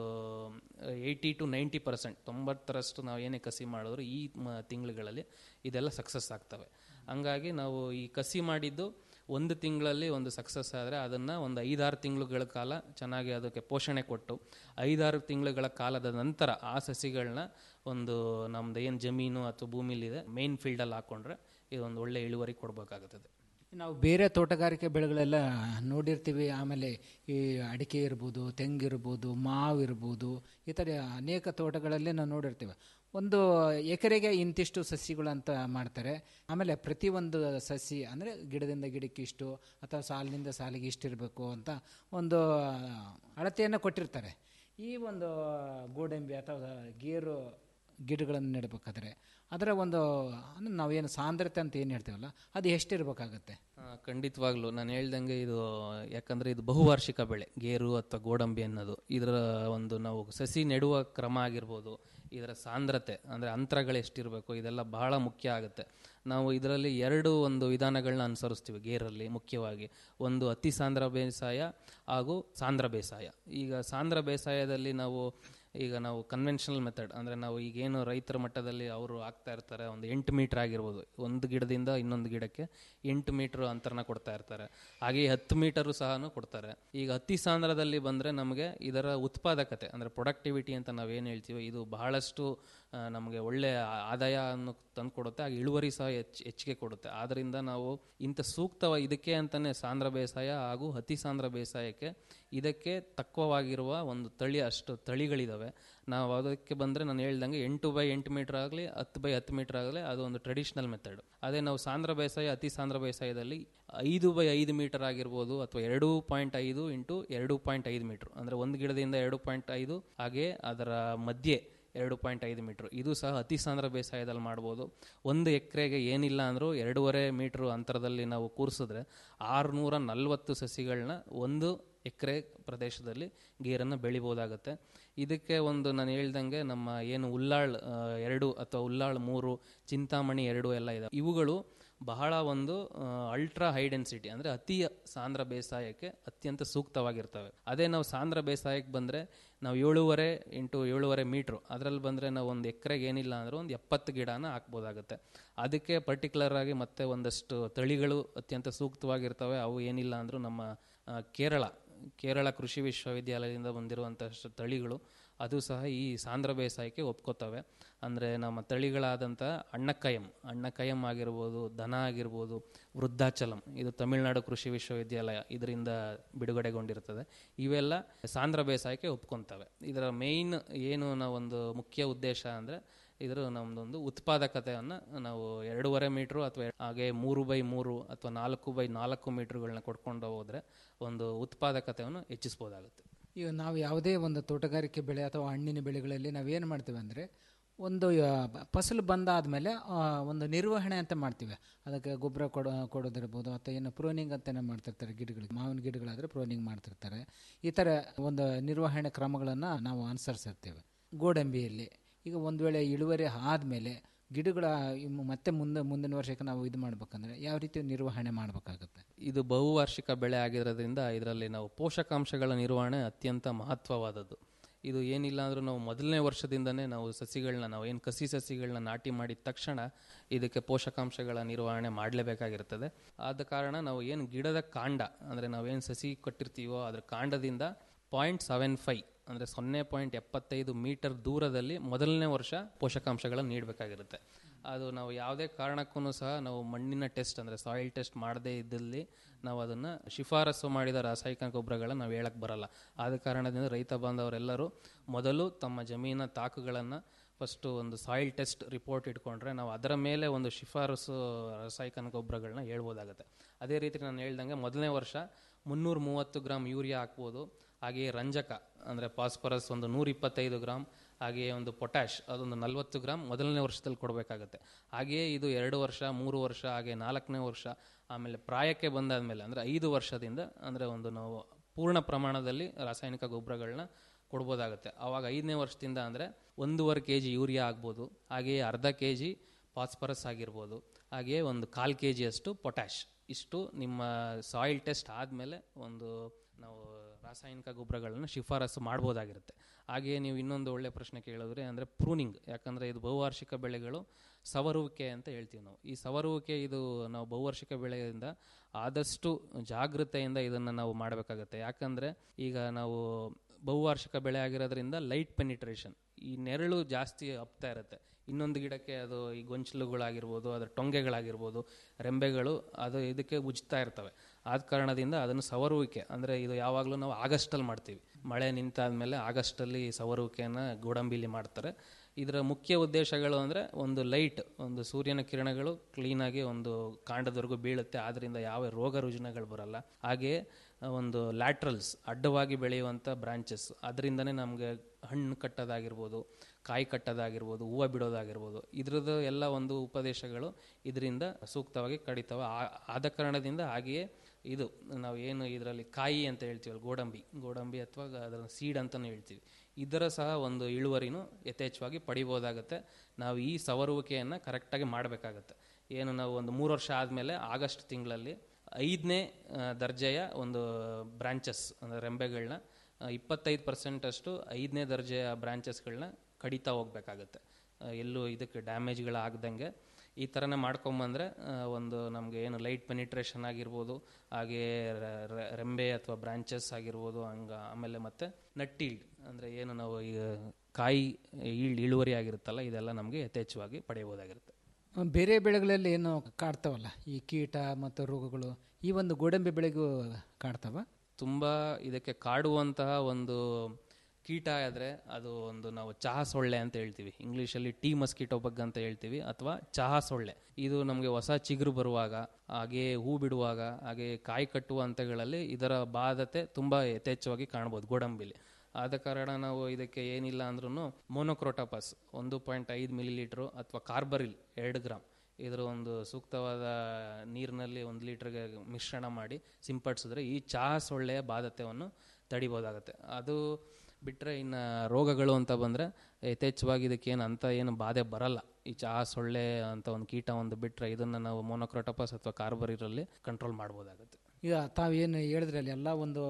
ಏಯ್ಟಿ ಟು ನೈಂಟಿ ಪರ್ಸೆಂಟ್ ತೊಂಬತ್ತರಷ್ಟು ನಾವು ಏನೇ ಕಸಿ ಮಾಡಿದ್ರು ಈ ಮ ತಿಂಗಳುಗಳಲ್ಲಿ ಇದೆಲ್ಲ ಸಕ್ಸಸ್ ಆಗ್ತವೆ ಹಂಗಾಗಿ ನಾವು ಈ ಕಸಿ ಮಾಡಿದ್ದು ಒಂದು ತಿಂಗಳಲ್ಲಿ ಒಂದು ಸಕ್ಸಸ್ ಆದರೆ ಅದನ್ನು ಒಂದು ಐದಾರು ತಿಂಗಳುಗಳ ಕಾಲ ಚೆನ್ನಾಗಿ ಅದಕ್ಕೆ ಪೋಷಣೆ ಕೊಟ್ಟು ಐದಾರು ತಿಂಗಳುಗಳ ಕಾಲದ ನಂತರ ಆ ಸಸಿಗಳನ್ನ ಒಂದು ನಮ್ದು ಏನು ಜಮೀನು ಅಥವಾ ಭೂಮಿಲಿದೆ ಮೇನ್ ಫೀಲ್ಡಲ್ಲಿ ಹಾಕ್ಕೊಂಡ್ರೆ ಇದೊಂದು ಒಳ್ಳೆ ಇಳುವರಿ ಕೊಡಬೇಕಾಗುತ್ತದೆ ನಾವು ಬೇರೆ ತೋಟಗಾರಿಕೆ ಬೆಳೆಗಳೆಲ್ಲ ನೋಡಿರ್ತೀವಿ ಆಮೇಲೆ ಈ ಅಡಿಕೆ ಇರ್ಬೋದು ತೆಂಗಿರ್ಬೋದು ಮಾವು ಇರ್ಬೋದು ಈ ಥರ ಅನೇಕ ತೋಟಗಳಲ್ಲಿ ನಾವು ನೋಡಿರ್ತೀವಿ ಒಂದು ಎಕರೆಗೆ ಇಂತಿಷ್ಟು ಸಸಿಗಳು ಅಂತ ಮಾಡ್ತಾರೆ ಆಮೇಲೆ ಪ್ರತಿಯೊಂದು ಸಸಿ ಅಂದರೆ ಗಿಡದಿಂದ ಗಿಡಕ್ಕೆ ಇಷ್ಟು ಅಥವಾ ಸಾಲಿನಿಂದ ಸಾಲಿಗೆ ಇಷ್ಟಿರಬೇಕು ಅಂತ ಒಂದು ಅಳತೆಯನ್ನು ಕೊಟ್ಟಿರ್ತಾರೆ ಈ ಒಂದು ಗೋಡಂಬಿ ಅಥವಾ ಗೇರು ಗಿಡಗಳನ್ನು ನೆಡಬೇಕಾದ್ರೆ ಅದರ ಒಂದು ಅಂದ್ರೆ ನಾವೇನು ಸಾಂದ್ರತೆ ಅಂತ ಏನು ಹೇಳ್ತೀವಲ್ಲ ಅದು ಎಷ್ಟಿರಬೇಕಾಗತ್ತೆ ಆ, ಖಂಡಿತವಾಗ್ಲೂ ನಾನು ಹೇಳ್ದಂಗೆ ಇದು ಯಾಕಂದರೆ ಇದು ಬಹುವಾರ್ಷಿಕ ಬೆಳೆ ಗೇರು ಅಥವಾ ಗೋಡಂಬಿ ಅನ್ನೋದು ಇದರ ಒಂದು ನಾವು ಸಸಿ ನೆಡುವ ಕ್ರಮ ಆಗಿರ್ಬೋದು ಇದರ ಸಾಂದ್ರತೆ ಅಂದರೆ ಅಂತರಗಳು ಎಷ್ಟಿರಬೇಕು ಇದೆಲ್ಲ ಬಹಳ ಮುಖ್ಯ ಆಗುತ್ತೆ ನಾವು ಇದರಲ್ಲಿ ಎರಡು ಒಂದು ವಿಧಾನಗಳನ್ನ ಅನುಸರಿಸ್ತೀವಿ ಗೇರಲ್ಲಿ ಮುಖ್ಯವಾಗಿ ಒಂದು ಅತಿ ಸಾಂದ್ರ ಬೇಸಾಯ ಹಾಗೂ ಸಾಂದ್ರ ಬೇಸಾಯ ಈಗ ಸಾಂದ್ರ ಬೇಸಾಯದಲ್ಲಿ ನಾವು ಈಗ ನಾವು ಕನ್ವೆನ್ಷನಲ್ ಮೆಥಡ್ ಅಂದರೆ ನಾವು ಈಗೇನು ರೈತರ ಮಟ್ಟದಲ್ಲಿ ಅವರು ಆಗ್ತಾ ಇರ್ತಾರೆ ಒಂದು ಎಂಟು ಮೀಟ್ರ್ ಆಗಿರ್ಬೋದು ಒಂದು ಗಿಡದಿಂದ ಇನ್ನೊಂದು ಗಿಡಕ್ಕೆ ಎಂಟು ಮೀಟ್ರ್ ಅಂತರನ ಕೊಡ್ತಾ ಇರ್ತಾರೆ ಹಾಗೆ ಹತ್ತು ಮೀಟರು ಸಹ ಕೊಡ್ತಾರೆ ಈಗ ಹತ್ತಿ ಸಾಂದ್ರದಲ್ಲಿ ಬಂದರೆ ನಮಗೆ ಇದರ ಉತ್ಪಾದಕತೆ ಅಂದರೆ ಪ್ರೊಡಕ್ಟಿವಿಟಿ ಅಂತ ನಾವೇನು ಹೇಳ್ತೀವಿ ಇದು ಬಹಳಷ್ಟು ಆ, ನಮಗೆ ಒಳ್ಳೆ ಆದಾಯ ಅನ್ನು ತಂದು ಕೊಡುತ್ತೆ ಹಾಗೆ ಇಳುವರಿ ಸಹ ಹೆಚ್ಚು ಹೆಚ್ಚಿಗೆ ಕೊಡುತ್ತೆ ಆದ್ದರಿಂದ ನಾವು ಇಂಥ ಸೂಕ್ತವ ಇದಕ್ಕೆ ಅಂತಲೇ ಸಾಂದ್ರ ಬೇಸಾಯ ಹಾಗೂ ಅತಿ ಸಾಂದ್ರ ಬೇಸಾಯಕ್ಕೆ ಇದಕ್ಕೆ ತಕ್ಕವಾಗಿರುವ ಒಂದು ತಳಿ ಅಷ್ಟು ತಳಿಗಳಿದಾವೆ ನಾವು ಅದಕ್ಕೆ ಬಂದರೆ ನಾನು ಹೇಳ್ದಂಗೆ ಎಂಟು ಬೈ ಎಂಟು ಮೀಟರ್ ಆಗಲಿ ಹತ್ತು ಬೈ ಹತ್ತು ಮೀಟರ್ ಆಗಲಿ ಅದು ಒಂದು ಟ್ರೆಡಿಷನಲ್ ಮೆಥಡ್ ಅದೇ ನಾವು ಸಾಂದ್ರ ಬೇಸಾಯ ಅತಿ ಸಾಂದ್ರ ಬೇಸಾಯದಲ್ಲಿ ಐದು ಬೈ ಐದು ಮೀಟರ್ ಆಗಿರ್ಬೋದು ಅಥವಾ ಎರಡು ಪಾಯಿಂಟ್ ಐದು ಇಂಟು ಎರಡು ಪಾಯಿಂಟ್ ಐದು ಮೀಟರ್ ಅಂದರೆ ಒಂದು ಗಿಡದಿಂದ ಎರಡು ಪಾಯಿಂಟ್ ಐದು ಹಾಗೆ ಅದರ ಮಧ್ಯೆ ಎರಡು ಪಾಯಿಂಟ್ ಐದು ಮೀಟ್ರ್ ಇದು ಸಹ ಅತಿ ಸಾಂದ್ರ ಬೇಸಾಯದಲ್ಲಿ ಮಾಡ್ಬೋದು ಒಂದು ಎಕರೆಗೆ ಏನಿಲ್ಲ ಅಂದರೂ ಎರಡೂವರೆ ಮೀಟ್ರ್ ಅಂತರದಲ್ಲಿ ನಾವು ಕೂರಿಸಿದ್ರೆ ಆರುನೂರ ನಲ್ವತ್ತು ಸಸಿಗಳನ್ನ ಒಂದು ಎಕರೆ ಪ್ರದೇಶದಲ್ಲಿ ಗೇರನ್ನು ಬೆಳಿಬೋದಾಗತ್ತೆ ಇದಕ್ಕೆ ಒಂದು ನಾನು ಹೇಳ್ದಂಗೆ ನಮ್ಮ ಏನು ಉಲ್ಲಾಳ್ ಆ, ಎರಡು ಅಥವಾ ಉಲ್ಲಾಳ್ ಮೂರು ಚಿಂತಾಮಣಿ ಎರಡು ಎಲ್ಲ ಇದೆ ಇವುಗಳು ಬಹಳ ಒಂದು ಅಲ್ಟ್ರಾ ಹೈ ಡೆನ್ಸಿಟಿ ಅಂದರೆ ಅತಿ ಸಾಂದ್ರ ಬೇಸಾಯಕ್ಕೆ ಅತ್ಯಂತ ಸೂಕ್ತವಾಗಿರ್ತವೆ ಅದೇ ನಾವು ಸಾಂದ್ರ ಬೇಸಾಯಕ್ಕೆ ಬಂದರೆ ನಾವು ಏಳೂವರೆ ಇಂಟು ಏಳೂವರೆ ಮೀಟ್ರು ಅದರಲ್ಲಿ ಬಂದರೆ ನಾವು ಒಂದು ಎಕರೆಗೆ ಏನಿಲ್ಲ ಅಂದರೆ ಒಂದು ಎಪ್ಪತ್ತು ಗಿಡನ ಹಾಕ್ಬೋದಾಗುತ್ತೆ ಅದಕ್ಕೆ ಪರ್ಟಿಕ್ಯುಲರ್ ಆಗಿ ಮತ್ತೆ ಒಂದಷ್ಟು ತಳಿಗಳು ಅತ್ಯಂತ ಸೂಕ್ತವಾಗಿರ್ತವೆ ಅವು ಏನಿಲ್ಲ ಅಂದರೂ ನಮ್ಮ ಆ, ಕೇರಳ ಕೇರಳ ಕೃಷಿ ವಿಶ್ವವಿದ್ಯಾಲಯದಿಂದ ಬಂದಿರುವಂತಹ ತಳಿಗಳು ಅದು ಸಹ ಈ ಸಾಂದ್ರ ಬೇಸಾಯಕ್ಕೆ ಒಪ್ಕೋತವೆ ಅಂದರೆ ನಮ್ಮ ತಳಿಗಳಾದಂಥ ಅಣ್ಣಕ್ಕಯಂ ಅಣ್ಣಕ್ಕಯಂ ಆಗಿರ್ಬೋದು ದನ ಆಗಿರ್ಬೋದು ವೃದ್ಧಾಚಲಂ ಇದು ತಮಿಳುನಾಡು ಕೃಷಿ ವಿಶ್ವವಿದ್ಯಾಲಯ ಇದರಿಂದ ಬಿಡುಗಡೆಗೊಂಡಿರ್ತದೆ ಇವೆಲ್ಲ ಸಾಂದ್ರ ಬೇಸಾಯಕ್ಕೆ ಒಪ್ಕೊತವೆ ಇದರ ಮೇಯ್ನ್ ಏನು ನಾವೊಂದು ಮುಖ್ಯ ಉದ್ದೇಶ ಅಂದರೆ ಇದರ ನಮ್ಮದೊಂದು ಉತ್ಪಾದಕತೆಯನ್ನು ನಾವು ಎರಡೂವರೆ ಮೀಟ್ರು ಅಥವಾ ಹಾಗೆ ಮೂರು ಬೈ ಮೂರು ಅಥವಾ ನಾಲ್ಕು ಬೈ ನಾಲ್ಕು ಮೀಟ್ರುಗಳನ್ನ ಕೊಡ್ಕೊಂಡು ಹೋದರೆ ಒಂದು ಉತ್ಪಾದಕತೆಯನ್ನು ಹೆಚ್ಚಿಸ್ಬೋದಾಗುತ್ತೆ ಈಗ ನಾವು ಯಾವುದೇ ಒಂದು ತೋಟಗಾರಿಕೆ ಬೆಳೆ ಅಥವಾ ಹಣ್ಣಿನ ಬೆಳೆಗಳಲ್ಲಿ ನಾವೇನು ಮಾಡ್ತೀವಿ ಅಂದರೆ ಒಂದು ಆ, ಬ- ಫಸಲು ಬಂದಾದಮೇಲೆ ಒಂದು ನಿರ್ವಹಣೆ ಅಂತ ಮಾಡ್ತೀವಿ ಅದಕ್ಕೆ ಗೊಬ್ಬರ ಕೊಡೋ ಕೊಡೋದಿರ್ಬೋದು ಅಥವಾ ಏನು ಪ್ರೋನಿಂಗ್ ಅಂತಲೇ ಮಾಡ್ತಿರ್ತಾರೆ ಗಿಡಗಳಿಗೆ ಮಾವಿನ ಗಿಡಗಳಾದರೆ ಪ್ರೋನಿಂಗ್ ಮಾಡ್ತಿರ್ತಾರೆ ಈ ಥರ ಒಂದು ನಿರ್ವಹಣೆ ಕ್ರಮಗಳನ್ನು ನಾವು ಅನುಸರಿಸಿರ್ತೇವೆ ಗೋಡಂಬಿಯಲ್ಲಿ ಈಗ ಒಂದು ವೇಳೆ ಇಳುವರಿ ಆದಮೇಲೆ ಗಿಡಗಳ ಇನ್ನು ಮತ್ತೆ ಮುಂದೆ ಮುಂದಿನ ವರ್ಷಕ್ಕೆ ನಾವು ಇದು ಮಾಡ್ಬೇಕಂದ್ರೆ ಯಾವ ರೀತಿ ನಿರ್ವಹಣೆ ಮಾಡಬೇಕಾಗುತ್ತೆ ಇದು ಬಹುವಾರ್ಷಿಕ ಬೆಳೆ ಆಗಿರೋದ್ರಿಂದ ಇದರಲ್ಲಿ ನಾವು ಪೋಷಕಾಂಶಗಳ ನಿರ್ವಹಣೆ ಅತ್ಯಂತ ಮಹತ್ವವಾದದ್ದು ಇದು ಏನಿಲ್ಲ ಅಂದರೂ ನಾವು ಮೊದಲನೇ ವರ್ಷದಿಂದನೇ ನಾವು ಸಸಿಗಳನ್ನ ನಾವು ಏನು ಕಸಿ ಸಸಿಗಳನ್ನ ನಾಟಿ ಮಾಡಿದ ತಕ್ಷಣ ಇದಕ್ಕೆ ಪೋಷಕಾಂಶಗಳ ನಿರ್ವಹಣೆ ಮಾಡಲೇಬೇಕಾಗಿರ್ತದೆ ಆದ ಕಾರಣ ನಾವು ಏನು ಗಿಡದ ಕಾಂಡ ಅಂದರೆ ನಾವೇನು ಸಸಿ ಕೊಟ್ಟಿರ್ತೀವೋ ಅದ್ರ ಕಾಂಡದಿಂದ ಪಾಯಿಂಟ್ ಸೆವೆನ್ ಫೈವ್ ಅಂದರೆ ಸೊನ್ನೆ ಪಾಯಿಂಟ್ ಎಪ್ಪತ್ತೈದು ಮೀಟರ್ ದೂರದಲ್ಲಿ ಮೊದಲನೇ ವರ್ಷ ಪೋಷಕಾಂಶಗಳನ್ನು ನೀಡಬೇಕಾಗಿರುತ್ತೆ ಅದು ನಾವು ಯಾವುದೇ ಕಾರಣಕ್ಕೂ ಸಹ ನಾವು ಮಣ್ಣಿನ ಟೆಸ್ಟ್ ಅಂದರೆ ಸಾಯಿಲ್ ಟೆಸ್ಟ್ ಮಾಡದೇ ಇದ್ದಲ್ಲಿ ನಾವು ಅದನ್ನು ಶಿಫಾರಸು ಮಾಡಿದ ರಾಸಾಯನಿಕ ಗೊಬ್ಬರಗಳನ್ನು ನಾವು ಹೇಳಕ್ಕೆ ಬರಲ್ಲ ಆದ ಕಾರಣದಿಂದ ರೈತ ಬಾಂಧವರೆಲ್ಲರೂ ಮೊದಲು ತಮ್ಮ ಜಮೀನ ತಾಕುಗಳನ್ನು ಫಸ್ಟು ಒಂದು ಸಾಯಿಲ್ ಟೆಸ್ಟ್ ರಿಪೋರ್ಟ್ ಇಟ್ಕೊಂಡ್ರೆ ನಾವು ಅದರ ಮೇಲೆ ಒಂದು ಶಿಫಾರಸು ರಾಸಾಯನಿಕ ಗೊಬ್ಬರಗಳನ್ನ ಹೇಳ್ಬೋದಾಗುತ್ತೆ ಅದೇ ರೀತಿ ನಾನು ಹೇಳ್ದಂಗೆ ಮೊದಲನೇ ವರ್ಷ ಮುನ್ನೂರ ಮೂವತ್ತು ಗ್ರಾಮ್ ಯೂರಿಯಾ ಹಾಕ್ಬೋದು ಹಾಗೆಯೇ ರಂಜಕ ಅಂದರೆ ಫಾಸ್ಫರಸ್ ಒಂದು ನೂರ ಇಪ್ಪತ್ತೈದು ಗ್ರಾಮ್ ಹಾಗೆಯೇ ಒಂದು ಪೊಟ್ಯಾಶ್ ಅದೊಂದು ನಲವತ್ತು ಗ್ರಾಮ್ ಮೊದಲನೇ ವರ್ಷದಲ್ಲಿ ಕೊಡಬೇಕಾಗತ್ತೆ ಹಾಗೆಯೇ ಇದು ಎರಡು ವರ್ಷ ಮೂರು ವರ್ಷ ಹಾಗೆ ನಾಲ್ಕನೇ ವರ್ಷ ಆಮೇಲೆ ಪ್ರಾಯಕ್ಕೆ ಬಂದಾದಮೇಲೆ ಅಂದರೆ ಐದು ವರ್ಷದಿಂದ ಅಂದರೆ ಒಂದು ನಾವು ಪೂರ್ಣ ಪ್ರಮಾಣದಲ್ಲಿ ರಾಸಾಯನಿಕ ಗೊಬ್ಬರಗಳನ್ನ ಕೊಡ್ಬೋದಾಗುತ್ತೆ ಆವಾಗ ಐದನೇ ವರ್ಷದಿಂದ ಅಂದರೆ ಒಂದೂವರೆ ಕೆ ಜಿ ಯೂರಿಯಾ ಆಗ್ಬೋದು ಹಾಗೆಯೇ ಅರ್ಧ ಕೆ ಜಿ ಫಾಸ್ಫರಸ್ ಆಗಿರ್ಬೋದು ಹಾಗೆಯೇ ಒಂದು ಕಾಲು ಕೆ ಜಿಯಷ್ಟು ಪೊಟ್ಯಾಶ್ ಇಷ್ಟು ನಿಮ್ಮ ಸಾಯಿಲ್ ಟೆಸ್ಟ್ ಆದಮೇಲೆ ಒಂದು ನಾವು ರಾಸಾಯನಿಕ ಗೊಬ್ಬರಗಳನ್ನು ಶಿಫಾರಸು ಮಾಡ್ಬೋದಾಗಿರುತ್ತೆ ಹಾಗೆಯೇ ನೀವು ಇನ್ನೊಂದು ಒಳ್ಳೆ ಪ್ರಶ್ನೆ ಕೇಳಿದ್ರೆ ಅಂದರೆ ಪ್ರೂನಿಂಗ್ ಯಾಕಂದರೆ ಇದು ಬಹುವಾರ್ಷಿಕ ಬೆಳೆಗಳು ಸವರುವಿಕೆ ಅಂತ ಹೇಳ್ತೀವಿ ನಾವು ಈ ಸವರುವಿಕೆ ಇದು ನಾವು ಬಹುವಾರ್ಷಿಕ ಬೆಳೆಯಿಂದ ಆದಷ್ಟು ಜಾಗೃತೆಯಿಂದ ಇದನ್ನು ನಾವು ಮಾಡಬೇಕಾಗತ್ತೆ ಯಾಕಂದರೆ ಈಗ ನಾವು ಬಹುವಾರ್ಷಿಕ ಬೆಳೆ ಆಗಿರೋದ್ರಿಂದ ಲೈಟ್ ಪೆನಿಟ್ರೇಷನ್ ಈ ನೆರಳು ಜಾಸ್ತಿ ಹಪ್ತಾ ಇರುತ್ತೆ ಇನ್ನೊಂದು ಗಿಡಕ್ಕೆ ಅದು ಈ ಗೊಂಚಲುಗಳಾಗಿರ್ಬೋದು ಅದರ ಟೊಂಗೆಗಳಾಗಿರ್ಬೋದು ರೆಂಬೆಗಳು ಅದು ಇದಕ್ಕೆ ಉಜ್ತಾ ಇರ್ತವೆ ಆದ ಕಾರಣದಿಂದ ಅದನ್ನು ಸವರುವಿಕೆ ಅಂದರೆ ಇದು ಯಾವಾಗಲೂ ನಾವು ಆಗಸ್ಟಲ್ಲಿ ಮಾಡ್ತೀವಿ ಮಳೆ ನಿಂತಾದ್ಮೇಲೆ ಆಗಸ್ಟಲ್ಲಿ ಸವರುವಿಕೆಯನ್ನು ಗೋಡಂಬಿಲಿ ಮಾಡ್ತಾರೆ ಇದರ ಮುಖ್ಯ ಉದ್ದೇಶಗಳು ಅಂದರೆ ಒಂದು ಲೈಟ್ ಒಂದು ಸೂರ್ಯನ ಕಿರಣಗಳು ಕ್ಲೀನಾಗಿ ಒಂದು ಕಾಂಡದವರೆಗೂ ಬೀಳುತ್ತೆ ಆದ್ದರಿಂದ ಯಾವ ರೋಗ ರುಜಿನಗಳು ಬರಲ್ಲ ಹಾಗೆಯೇ ಒಂದು ಲ್ಯಾಟ್ರಲ್ಸ್ ಅಡ್ಡವಾಗಿ ಬೆಳೆಯುವಂಥ ಬ್ರಾಂಚಸ್ ಅದರಿಂದನೇ ನಮಗೆ ಹಣ್ಣು ಕಟ್ಟೋದಾಗಿರ್ಬೋದು ಕಾಯಿ ಕಟ್ಟೋದಾಗಿರ್ಬೋದು ಹೂವು ಬಿಡೋದಾಗಿರ್ಬೋದು ಇದ್ರದ್ದು ಎಲ್ಲ ಒಂದು ಉಪದೇಶಗಳು ಇದರಿಂದ ಸೂಕ್ತವಾಗಿ ಕಡಿತವೆ ಆ- ಆದ ಕಾರಣದಿಂದ ಹಾಗೆಯೇ ಇದು ನಾವು ಏನು ಇದರಲ್ಲಿ ಕಾಯಿ ಅಂತ ಹೇಳ್ತೀವಲ್ಲ ಗೋಡಂಬಿ ಗೋಡಂಬಿ ಅಥವಾ ಅದರ ಸೀಡ್ ಅಂತಲೂ ಹೇಳ್ತೀವಿ ಇದರ ಸಹ ಒಂದು ಇಳುವರಿನೂ ಯಥೇಚ್ಛವಾಗಿ ಪಡಿಬೋದಾಗುತ್ತೆ ನಾವು ಈ ಸವರುವಿಕೆಯನ್ನು ಕರೆಕ್ಟಾಗಿ ಮಾಡಬೇಕಾಗತ್ತೆ ಏನು ನಾವು ಒಂದು ಮೂರು ವರ್ಷ ಆದಮೇಲೆ ಆಗಸ್ಟ್ ತಿಂಗಳಲ್ಲಿ ಐದನೇ ದರ್ಜೆಯ ಒಂದು ಬ್ರಾಂಚಸ್ ಅಂದರೆ ರೆಂಬೆಗಳನ್ನ ಇಪ್ಪತ್ತೈದು ಪರ್ಸೆಂಟ್ ಅಷ್ಟು ಐದನೇ ದರ್ಜೆಯ ಬ್ರಾಂಚಸ್ಗಳನ್ನ ಕಡಿತಾ ಹೋಗ್ಬೇಕಾಗತ್ತೆ ಆ, ಎಲ್ಲೂ ಇದಕ್ಕೆ ಡ್ಯಾಮೇಜ್ಗಳು ಆಗ್ದಂಗೆ ಈ ಥರನೇ ಮಾಡ್ಕೊಂಬಂದ್ರೆ ಆ, ಒಂದು ನಮಗೆ ಏನು ಲೈಟ್ ಪೆನಿಟ್ರೇಷನ್ ಆಗಿರ್ಬೋದು ಹಾಗೆ ರ- ರ- ರೆಂಬೆ ಅಥವಾ ಬ್ರಾಂಚಸ್ ಆಗಿರ್ಬೋದು ಹಂಗ ಆಮೇಲೆ ಮತ್ತೆ ನಟ್ಟೀಲ್ಡ್ ಅಂದರೆ ಏನು ನಾವು ಈಗ ಕಾಯಿ ಈಲ್ಡ್ ಇಳುವರಿ ಆಗಿರುತ್ತಲ್ಲ ಇದೆಲ್ಲ ನಮಗೆ ಯಥೇಚ್ಛವಾಗಿ ಪಡೆಯಬಹುದಾಗಿರುತ್ತೆ ಬೇರೆ ಬೆಳೆಗಳಲ್ಲಿ ಏನು ಕಾಡ್ತಾವಲ್ಲ ಈ ಕೀಟ ಮತ್ತು ರೋಗಗಳು ಈ ಒಂದು ಗೋಡಂಬಿ ಬೆಳೆಗೂ ಕಾಡ್ತಾವ ತುಂಬ ಇದಕ್ಕೆ ಕಾಡುವಂತಹ ಒಂದು ಕೀಟ ಆದರೆ ಅದು ಒಂದು ನಾವು ಚಹಾ ಸೊಳ್ಳೆ ಅಂತ ಹೇಳ್ತೀವಿ ಇಂಗ್ಲೀಷಲ್ಲಿ ಟೀ ಮಸ್ಕಿಟೋ ಬಗ್ ಅಂತ ಹೇಳ್ತೀವಿ ಅಥವಾ ಚಹಾ ಸೊಳ್ಳೆ ಇದು ನಮಗೆ ಹೊಸ ಚಿಗುರು ಬರುವಾಗ ಹಾಗೆ ಹೂ ಬಿಡುವಾಗ ಹಾಗೆ ಕಾಯಿ ಕಟ್ಟುವ ಹಂತಗಳಲ್ಲಿ ಇದರ ಬಾಧತೆ ತುಂಬ ಯಥೇಚ್ಛವಾಗಿ ಕಾಣ್ಬೋದು ಗೋಡಂಬಿಲಿ ಆದ ಕಾರಣ ನಾವು ಇದಕ್ಕೆ ಏನಿಲ್ಲ ಅಂದ್ರೂ ಮೋನೋಕ್ರೋಟೋಪಸ್ ಒಂದು ಪಾಯಿಂಟ್ ಐದು ಮಿಲಿ ಲೀಟ್ರು ಅಥವಾ ಕಾರ್ಬರಿಲ್ ಎರಡು ಗ್ರಾಮ್ ಇದರ ಒಂದು ಸೂಕ್ತವಾದ ನೀರಿನಲ್ಲಿ ಒಂದು ಲೀಟ್ರಿಗೆ ಮಿಶ್ರಣ ಮಾಡಿ ಸಿಂಪಡಿಸಿದ್ರೆ ಈ ಚಹಾ ಸೊಳ್ಳೆಯ ಬಾಧತೆಯನ್ನು ತಡಿಬೋದಾಗತ್ತೆ ಅದು ಬಿಟ್ಟರೆ ಇನ್ನು ರೋಗಗಳು ಅಂತ ಬಂದರೆ ಯಥೇಚ್ಛವಾಗಿ ಇದಕ್ಕೆ ಏನು ಅಂತ ಏನು ಬಾಧೆ ಬರಲ್ಲ ಈ ಚಹಾ ಸೊಳ್ಳೆ ಅಂತ ಒಂದು ಕೀಟ ಒಂದು ಬಿಟ್ಟರೆ ಇದನ್ನು ನಾವು ಮೋನೋಕ್ರೋಟೋಪಸ್ ಅಥವಾ ಕಾರ್ಬರಿರಲ್ಲಿ ಕಂಟ್ರೋಲ್ ಮಾಡ್ಬೋದಾಗುತ್ತೆ ಈಗ ತಾವೇನು ಹೇಳಿದ್ರಲ್ಲಿ ಎಲ್ಲ ಒಂದು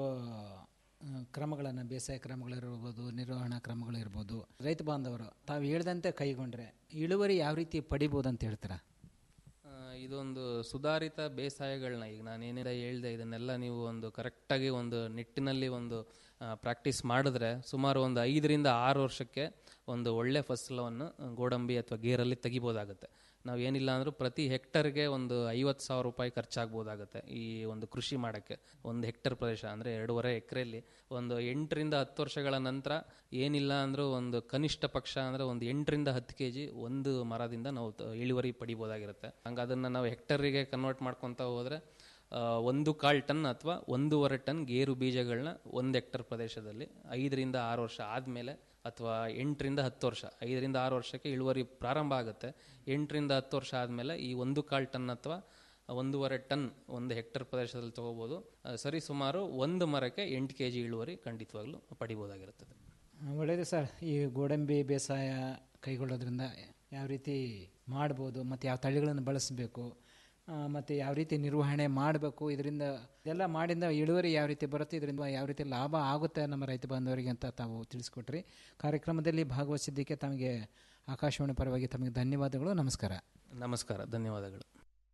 ಕ್ರಮಗಳನ್ನು ಬೇಸಾಯ ಕ್ರಮಗಳಿರ್ಬೋದು ನಿರ್ವಹಣಾ ಕ್ರಮಗಳಿರ್ಬೋದು ರೈತ ಬಾಂಧವರು ತಾವು ಹೇಳ್ದಂತೆ ಕೈಗೊಂಡ್ರೆ ಇಳುವರಿ ಯಾವ ರೀತಿ ಪಡಿಬೋದು ಅಂತ ಹೇಳ್ತೀರಾ ಆ, ಇದೊಂದು ಸುಧಾರಿತ ಬೇಸಾಯಗಳನ್ನ ಈಗ ನಾನು ಏನಿದೆ ಹೇಳ್ದೆ ಇದನ್ನೆಲ್ಲ ನೀವು ಒಂದು ಕರೆಕ್ಟಾಗಿ ಒಂದು ನಿಟ್ಟಿನಲ್ಲಿ ಒಂದು ಪ್ರಾಕ್ಟೀಸ್ ಮಾಡಿದ್ರೆ ಸುಮಾರು ಒಂದು ಐದರಿಂದ ಆರು ವರ್ಷಕ್ಕೆ ಒಂದು ಒಳ್ಳೆ ಫಸಲವನ್ನು ಗೋಡಂಬಿ ಅಥವಾ ಗೇರಲ್ಲಿ ತೆಗಿಬೋದಾಗುತ್ತೆ ನಾವು ಏನಿಲ್ಲ ಅಂದ್ರೂ ಪ್ರತಿ ಹೆಕ್ಟರ್ಗೆ ಒಂದು ಐವತ್ತು ಸಾವಿರ ರೂಪಾಯಿ ಖರ್ಚಾಗ್ಬೋದಾಗುತ್ತೆ ಈ ಒಂದು ಕೃಷಿ ಮಾಡೋಕ್ಕೆ ಒಂದು ಹೆಕ್ಟರ್ ಪ್ರದೇಶ ಅಂದರೆ ಎರಡೂವರೆ ಎಕರೆಯಲ್ಲಿ ಒಂದು ಎಂಟರಿಂದ ಹತ್ತು ವರ್ಷಗಳ ನಂತರ ಏನಿಲ್ಲ ಅಂದರೂ ಒಂದು ಕನಿಷ್ಠ ಪಕ್ಷ ಅಂದರೆ ಒಂದು ಎಂಟರಿಂದ ಹತ್ತು ಕೆ ಜಿ ಒಂದು ಮರದಿಂದ ನಾವು ತ- ಇಳುವರಿ ಪಡಿಬೋದಾಗಿರುತ್ತೆ ಹಂಗೆ ಅದನ್ನು ನಾವು ಹೆಕ್ಟರಿಗೆ ಕನ್ವರ್ಟ್ ಮಾಡ್ಕೊತಾ ಹೋದರೆ ಆ, ಒಂದು ಕಾಲ್ ಟನ್ ಅಥವಾ ಒಂದೂವರೆ ಟನ್ ಗೇರು ಬೀಜಗಳನ್ನ ಒಂದು ಹೆಕ್ಟರ್ ಪ್ರದೇಶದಲ್ಲಿ ಐದರಿಂದ ಆರು ವರ್ಷ ಆದಮೇಲೆ ಅಥವಾ ಎಂಟರಿಂದ ಹತ್ತು ವರ್ಷ ಐದರಿಂದ ಆರು ವರ್ಷಕ್ಕೆ ಇಳುವರಿ ಪ್ರಾರಂಭ ಆಗುತ್ತೆ ಎಂಟರಿಂದ ಹತ್ತು ವರ್ಷ ಆದಮೇಲೆ ಈ ಒಂದು ಕಾಲ್ ಟನ್ ಅಥವಾ ಒಂದೂವರೆ ಟನ್ ಒಂದು ಹೆಕ್ಟರ್ ಪ್ರದೇಶದಲ್ಲಿ ತೊಗೋಬೋದು ಆ, ಸರಿ ಸುಮಾರು ಒಂದು ಮರಕ್ಕೆ ಎಂಟು ಕೆ ಜಿ ಇಳುವರಿ ಖಂಡಿತವಾಗ್ಲೂ ಪಡಿಬೋದಾಗಿರುತ್ತದೆ ಒಳ್ಳೆಯದು ಸರ್ ಈ ಗೋಡಂಬಿ ಬೇಸಾಯ ಕೈಗೊಳ್ಳೋದ್ರಿಂದ ಯಾವ ರೀತಿ ಮಾಡ್ಬೋದು ಮತ್ತು ಯಾವ ತಳಿಗಳನ್ನು ಬಳಸಬೇಕು ಮತ್ತು ಯಾವ ರೀತಿ ನಿರ್ವಹಣೆ ಮಾಡಬೇಕು ಇದರಿಂದ ಇದೆಲ್ಲ ಮಾಡಿದ ಇಳುವರಿ ಯಾವ ರೀತಿ ಬರುತ್ತೆ ಇದರಿಂದ ಯಾವ ರೀತಿ ಲಾಭ ಆಗುತ್ತೆ ನಮ್ಮ ರೈತ ಬಾಂಧವರಿಗೆ ಅಂತ ತಾವು ತಿಳಿಸ್ಕೊಟ್ರಿ ಕಾರ್ಯಕ್ರಮದಲ್ಲಿ ಭಾಗವಹಿಸಿದ್ದಕ್ಕೆ ತಮಗೆ ಆಕಾಶವಾಣಿ ಪರವಾಗಿ ತಮಗೆ ಧನ್ಯವಾದಗಳು ನಮಸ್ಕಾರ ನಮಸ್ಕಾರ ಧನ್ಯವಾದಗಳು